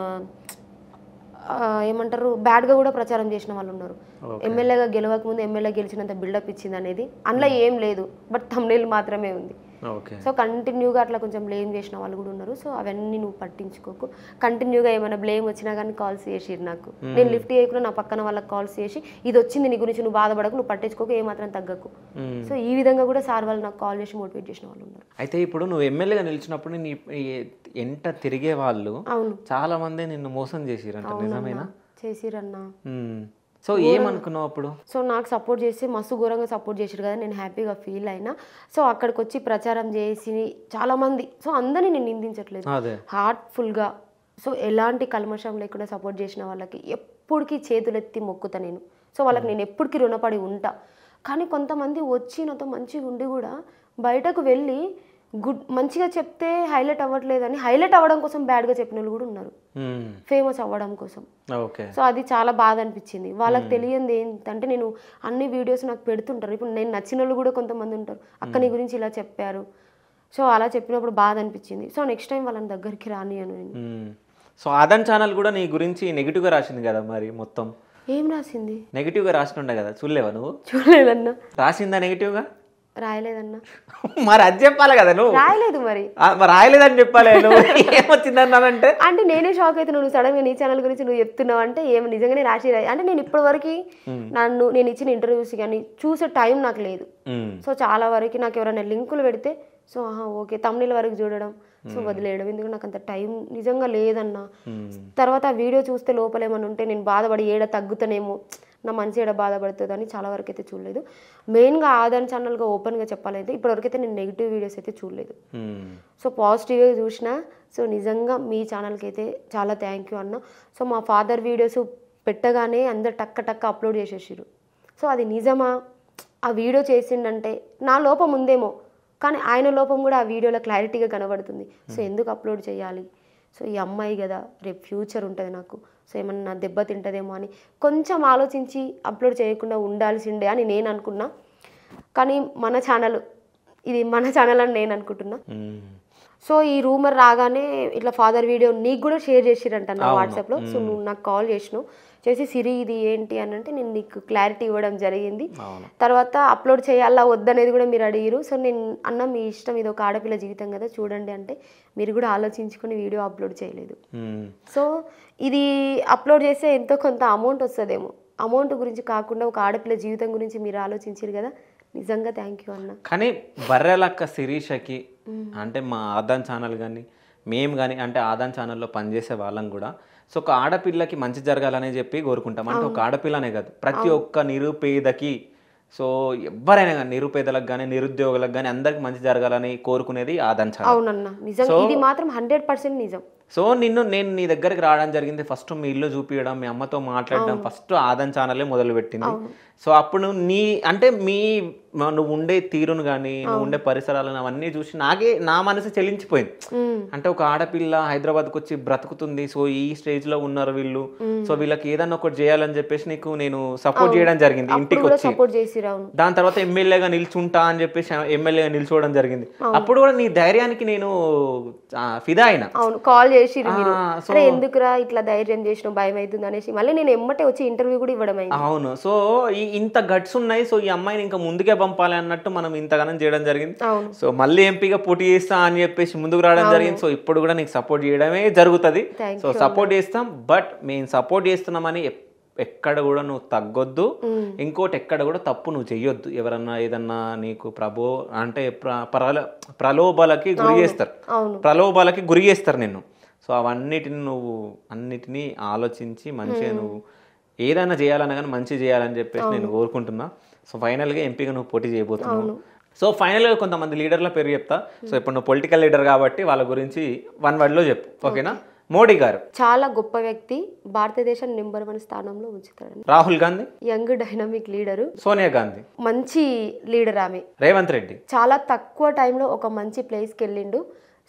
ఆ, ఏమంటారు బ్యాడ్గా కూడా ప్రచారం చేసిన వాళ్ళు ఉన్నారు ఎమ్మెల్యేగా గెలవక ముందు ఎమ్మెల్యే గెలిచినంత బిల్డప్ ఇచ్చింది అనేది అందులో ఏం లేదు బట్ తమ్నేల్ మాత్రమే ఉంది ఓకే సో కంటిన్యూగా అట్లా కొంచెం బ్లేమ్ చేసిన వాళ్ళు కూడా ఉన్నారు సో అవన్నీ నువ్వు పట్టించుకోకు కంటిన్యూగా ఏమైనా బ్లేమ్ వచ్చినా కానీ కాల్స్ చేసిరు నాకు నేను లిఫ్ట్ చేయకుండా నా పక్కన వాళ్ళకి కాల్స్ చేసి ఇది వచ్చింది నీ గురించి నువ్వు బాధపడకు నువ్వు పట్టించుకోకు ఏమాత్రం తగ్గకు మ్మ్. సో ఈ విధంగా కూడా సార్ వాళ్ళు నాకు కాల్ చేసి మోటివేట్ చేసిన వాళ్ళు ఉన్నారు అయితే ఇప్పుడు నువ్వు ఎమ్మెల్యేగా నిలిచినప్పుడు నీ ఈ ఎంట తిరిగే వాళ్ళు అవును చాలా మంది నిన్ను మోసం చేసిరంట నిజమేనా చేసిరన్నా మ్మ్. సో ఏమనుకున్నావు అప్పుడు సో నాకు సపోర్ట్ చేసి మస్తు ఘోరంగా సపోర్ట్ చేసారు కదా నేను హ్యాపీగా ఫీల్ అయినా సో అక్కడికి వచ్చి ప్రచారం చేసి చాలామంది సో అందరినీ నేను నిందించట్లేదు అదే హార్ట్ఫుల్గా సో ఎలాంటి కల్మషం లేకుండా సపోర్ట్ చేసిన వాళ్ళకి ఎప్పటికీ చేతులెత్తి మొక్కుతా నేను సో వాళ్ళకి నేను ఎప్పటికీ రుణపడి ఉంటా కానీ కొంతమంది వచ్చి నాతో మంచిగా ఉండి కూడా బయటకు వెళ్ళి గుడ్ మంచిగా చెప్తే హైలైట్ అవ్వట్లేదని హైలైట్ అవ్వడం కోసం బ్యాడ్గా చెప్పిన వాళ్ళు కూడా ఉన్నారు మ్మ్. ఫేమస్ అవ్వడం కోసం ఓకే సో అది చాలా బాధ అనిపించింది వాళ్ళకి తెలియంది ఏంటంటే నేను అన్ని వీడియోస్ నాకు పెడుతుంటారు ఇప్పుడు నేను నచ్చిన వాళ్ళు కూడా కొంతమంది ఉంటారు అక్క నీ గురించి ఇలా చెప్పారు సో అలా చెప్పినప్పుడు బాధ అనిపించింది సో నెక్స్ట్ టైం వాళ్ళని దగ్గరికి రానియను నేను మ్మ్. సో ఆదన్ ఛానల్ కూడా నీ గురించి నెగిటివ్గా రాసింది కదా మరి మొత్తం ఏం రాసింది నెగిటివ్గా రాసినుండే కదా చూడలేవా నువ్వు చూడలేదన్నా రాసిందా నెగిటివ్గా రాయలేదన్నా మరి అది చెప్పాలి కదా నువ్వు రాయలేదు మరి ఆ, మరి రాయలేదని చెప్పాలి నువ్వు ఏమొచ్చిందన్నానంటే అంటే నేనే షాక్ అయితే నువ్వు సడన్ గా నీ ఛానల్ గురించి నువ్వు చెప్తున్నావు అంటే ఏం నిజంగానే రాసి రాయి అంటే నేను ఇప్పటి వరకు నన్ను నేను ఇచ్చిన ఇంటర్వ్యూస్ కానీ చూసే టైం నాకు లేదు మ్మ్. సో చాలా వరకు నాకు ఎవరైనా లింకులు పెడితే సో ఆహా ఓకే తమిళ వరకు చూడడం సో వదిలేయడం ఎందుకంటే నాకు అంత టైం నిజంగా లేదన్నా మ్మ్. తర్వాత ఆ వీడియో చూస్తే లోపల ఏమైనా ఉంటే నేను బాధపడి ఏడ తగ్గుతానేమో నా మనసు ఏడ బాధపడుతుంది అని చాలా వరకు అయితే చూడలేదు మెయిన్గా ఆదాన్ ఛానల్గా ఓపెన్గా చెప్పాలంటే ఇప్పటివరకు అయితే నేను నెగిటివ్ వీడియోస్ అయితే చూడలేదు మ్మ్. సో పాజిటివ్గా చూసిన సో నిజంగా మీ ఛానల్కి అయితే చాలా థ్యాంక్ యూ అన్న సో మా ఫాదర్ వీడియోస్ పెట్టగానే అందరు టక్క టక్క అప్లోడ్ చేసేసారు సో అది నిజమా ఆ వీడియో చేసిండంటే నా లోపం ఉందేమో కానీ ఆయన లోపం కూడా ఆ వీడియోలో క్లారిటీగా కనబడుతుంది సో ఎందుకు అప్లోడ్ చేయాలి సో ఈ అమ్మాయి కదా రేపు ఫ్యూచర్ ఉంటుంది నాకు సో ఏమన్నా దెబ్బ తింటుందేమో అని కొంచెం ఆలోచించి అప్లోడ్ చేయకుండా ఉండాల్సిండే అని నేను అనుకున్నా కానీ మన ఛానల్ ఇది మన ఛానల్ అని నేను అనుకుంటున్నా మ్మ్. సో ఈ రూమర్ రాగానే ఇట్లా ఫాదర్ వీడియో నీకు కూడా షేర్ చేసిరంట నా వాట్సాప్లో సో నువ్వు నాకు కాల్ చేసినావు చేసి సిరి ఇది ఏంటి అని అంటే నేను నీకు క్లారిటీ ఇవ్వడం జరిగింది అవును తర్వాత అప్లోడ్ చేయాలా వద్దనేది కూడా మీరు అడిగారు సో నేను అన్న మీ ఇష్టం ఇది ఒక ఆడపిల్ల జీవితం కదా చూడండి అంటే మీరు కూడా ఆలోచించుకొని వీడియో అప్లోడ్ చేయలేదు మ్మ్. సో ఇది అప్లోడ్ చేస్తే ఎంతో కొంత అమౌంట్ వస్తుందేమో అమౌంట్ గురించి కాకుండా ఒక ఆడపిల్ల జీవితం గురించి మీరు ఆలోచించారు కదా నిజంగా థ్యాంక్ యూ అన్న కానీ బర్రెలక్క శిరీషకి అంటే మా ఆదాన్ ఛానల్ కానీ మేము కానీ అంటే ఆదాన్ ఛానల్లో పనిచేసే వాళ్ళం కూడా సో ఒక ఆడపిల్లకి మంచి జరగాలనే చెప్పి కోరుకుంటాం అంటే ఒక ఆడపిల్లనే కాదు ప్రతి ఒక్క నిరుపేదకి సో ఎవరైనా కానీ నిరుపేదలకు కానీ నిరుద్యోగులకు కానీ అందరికి మంచి జరగాలని కోరుకునేది ఆదాన్ ఛానల్ అవునన్న నిజం ఇది మాత్రం హండ్రెడ్ పర్సెంట్ నిజం సో నిన్ను నేను నీ దగ్గరికి రావడం జరిగింది ఫస్ట్ మీ ఇల్లు చూపించడం మీ అమ్మతో మాట్లాడడం ఫస్ట్ ఆదన్ ఛానలే మొదలు పెట్టింది సో అప్పుడు నువ్వు నీ అంటే మీ మ- నువ్వు ఉండే తీరును కానీ నువ్వు ఉండే పరిసరాలను అవన్నీ చూసి నాకే నా మనసు చెలించిపోయింది మ్మ్. అంటే ఒక ఆడపిల్ల హైదరాబాద్కి వచ్చి బ్రతుకుతుంది సో ఈ స్టేజ్ లో ఉన్నారు వీళ్ళు సో వీళ్ళకి ఏదన్నా ఒకటి చేయాలని చెప్పేసి నీకు నేను సపోర్ట్ చేయడం జరిగింది ఇంటికి కూడా వచ్చి సపోర్ట్ చేసిరు అవును దాని తర్వాత ఎమ్మెల్యేగా నిల్చుంటా అని చెప్పేసి ఎమ్మెల్యేగా నిల్చోవడం జరిగింది అప్పుడు కూడా నీ ధైర్యానికి నేను ఆ, ఫిదా అయినా అవును కాల్ చేసిరు మీరు ఆ, సో- అరే ఎందుకురా ఇట్లా ధైర్యం చేసిన భయం అవుతుంది అనేసి మళ్ళీ నేను ఎమ్మటే వచ్చి ఇంటర్వ్యూ కూడా ఇవ్వడం అయింది అవును సో ఈ ఇంత గట్స్ ఉన్నాయి సో ఈ అమ్మాయిని ఇంకా ముందుకే పంపాలి అన్నట్టు మనం ఇంతగానం చేయడం జరిగింది అవును సో మళ్ళీ ఎంపీగా పోటీ చేస్తా అని చెప్పేసి ముందుకు రావడం జరిగింది సో ఇప్పుడు కూడా నీకు సపోర్ట్ చేయడమే జరుగుతుంది Thank సో సపోర్ట్ చేస్తాం బట్ మేము సపోర్ట్ చేస్తున్నామని ఎప్- ఎక్కడ కూడా నువ్వు తగ్గొద్దు ఇంకోటి ఎక్కడ కూడా తప్పు నువ్వు చెయ్యొద్దు ఎవరన్నా ఏదన్నా నీకు ప్రభో అంటే ప్ర- ప్రల- ప్రలోభాలకి గురి చేస్తారు అవును ప్రలోభాలకి గురి చేస్తారు నిన్ను సో అవన్నిటిని నువ్వు అన్నిటినీ ఆలోచించి మంచిగా నువ్వు ఏదైనా చేయాలన్నా కానీ మంచి చేయాలని చెప్పేసి నేను కోరుకుంటున్నా సో ఫైనల్గా ఎంపీగా నువ్వు పోటీ చేయబోతున్నావు సో ఫైనల్గా కొంతమంది లీడర్ల పేరు చెప్తా సో ఇప్పుడు నువ్వు పొలిటికల్ లీడర్ కాబట్టి వాళ్ళ గురించి వన్ వర్డ్లో చెప్పు ఓకేనా మోడీ గారు చాలా గొప్ప వ్యక్తి భారతదేశం నెంబర్ వన్ స్థానంలో ఉంచుతారండి Rahul Gandhi young dynamic leader Sonia Gandhi మంచి లీడర్ ఆమె రేవంత్ రెడ్డి చాలా తక్కువ టైంలో ఒక మంచి ప్లేస్కి వెళ్ళిండు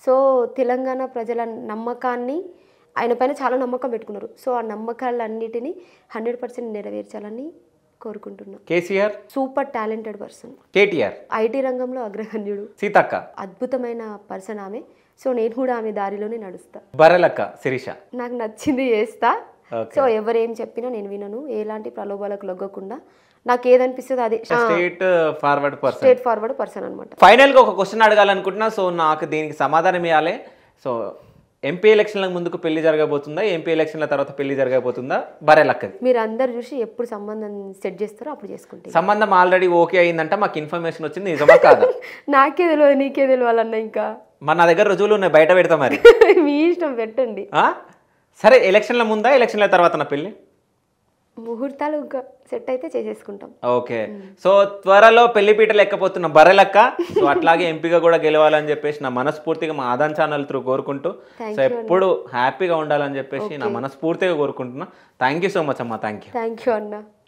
సో తెలంగాణ ప్రజల నమ్మకాన్ని ఆయన పైన చాలా నమ్మకం పెట్టుకున్నారు సో ఆ నమ్మకాలన్నిటినీ హండ్రెడ్ పర్సెంట్ నెరవేర్చాలని కోరుకుంటున్నాను KCR super talented person KTR IT రంగంలో అగ్రగణ్యుడు సీతక్క అద్భుతమైన పర్సన్ ఆమె సో నేను కూడా ఆమె దారిలోనే నడుస్తా బర్రెలక్క శిరీష నాకు నచ్చింది చేస్తా Okay. సో ఎవరేం చెప్పినా నేను వినను ఎలాంటి ప్రలోభాలకు లొగ్గకుండా నాకు ఏదనిపిస్తుంది అదే state forward person straight forward person అనమాట ఫైనల్గా ఒక క్వశ్చన్ అడగాలనుకుంటున్నా సో నాకు దీనికి సమాధానం ఇవ్వాలి సో ఎంపీ ఎలక్షన్ల ముందుకు పెళ్లి జరగబోతుందా ఎంపీ ఎలక్షన్ల తర్వాత పెళ్లి జరగబోతుందా బర్రెలక్కది మీరు అందరు చూసి ఎప్పుడు సంబంధం సెట్ చేస్తారో అప్పుడు చేసుకుంటే సంబంధం ఆల్రెడీ ఓకే అయిందంట మాకు ఇన్ఫర్మేషన్ వచ్చింది నిజమా కాదా నాకే తెలియదు నీకే తెలియాలన్న ఇంకా మన నా దగ్గర రుజువులు ఉన్నాయి బయట పెడతా మరి మీ ఇష్టం పెట్టండి ఆ? సరే ఎలక్షన్ల ముందా ఎలక్షన్ల తర్వాత నా పెళ్లి ముహూర్తాలు ఇంకా సెట్ అయితే చేసేసుకుంటాం ఓకే సో త్వరలో పెళ్లి పీటలు ఎక్కపోతున్న బర్రెలక్క సో అట్లాగే ఎంపీగా కూడా గెలవాలని చెప్పేసి నా మనస్ఫూర్తిగా మా ఆదాన్ ఛానల్ త్రూ కోరుకుంటూ Thank సో ఎప్పుడు హ్యాపీగా ఉండాలని చెప్పేసి నా మనస్ఫూర్తిగా కోరుకుంటున్నా థ్యాంక్ యూ సో మచ్ అమ్మా థ్యాంక్ యూ థ్యాంక్ యూ అన్న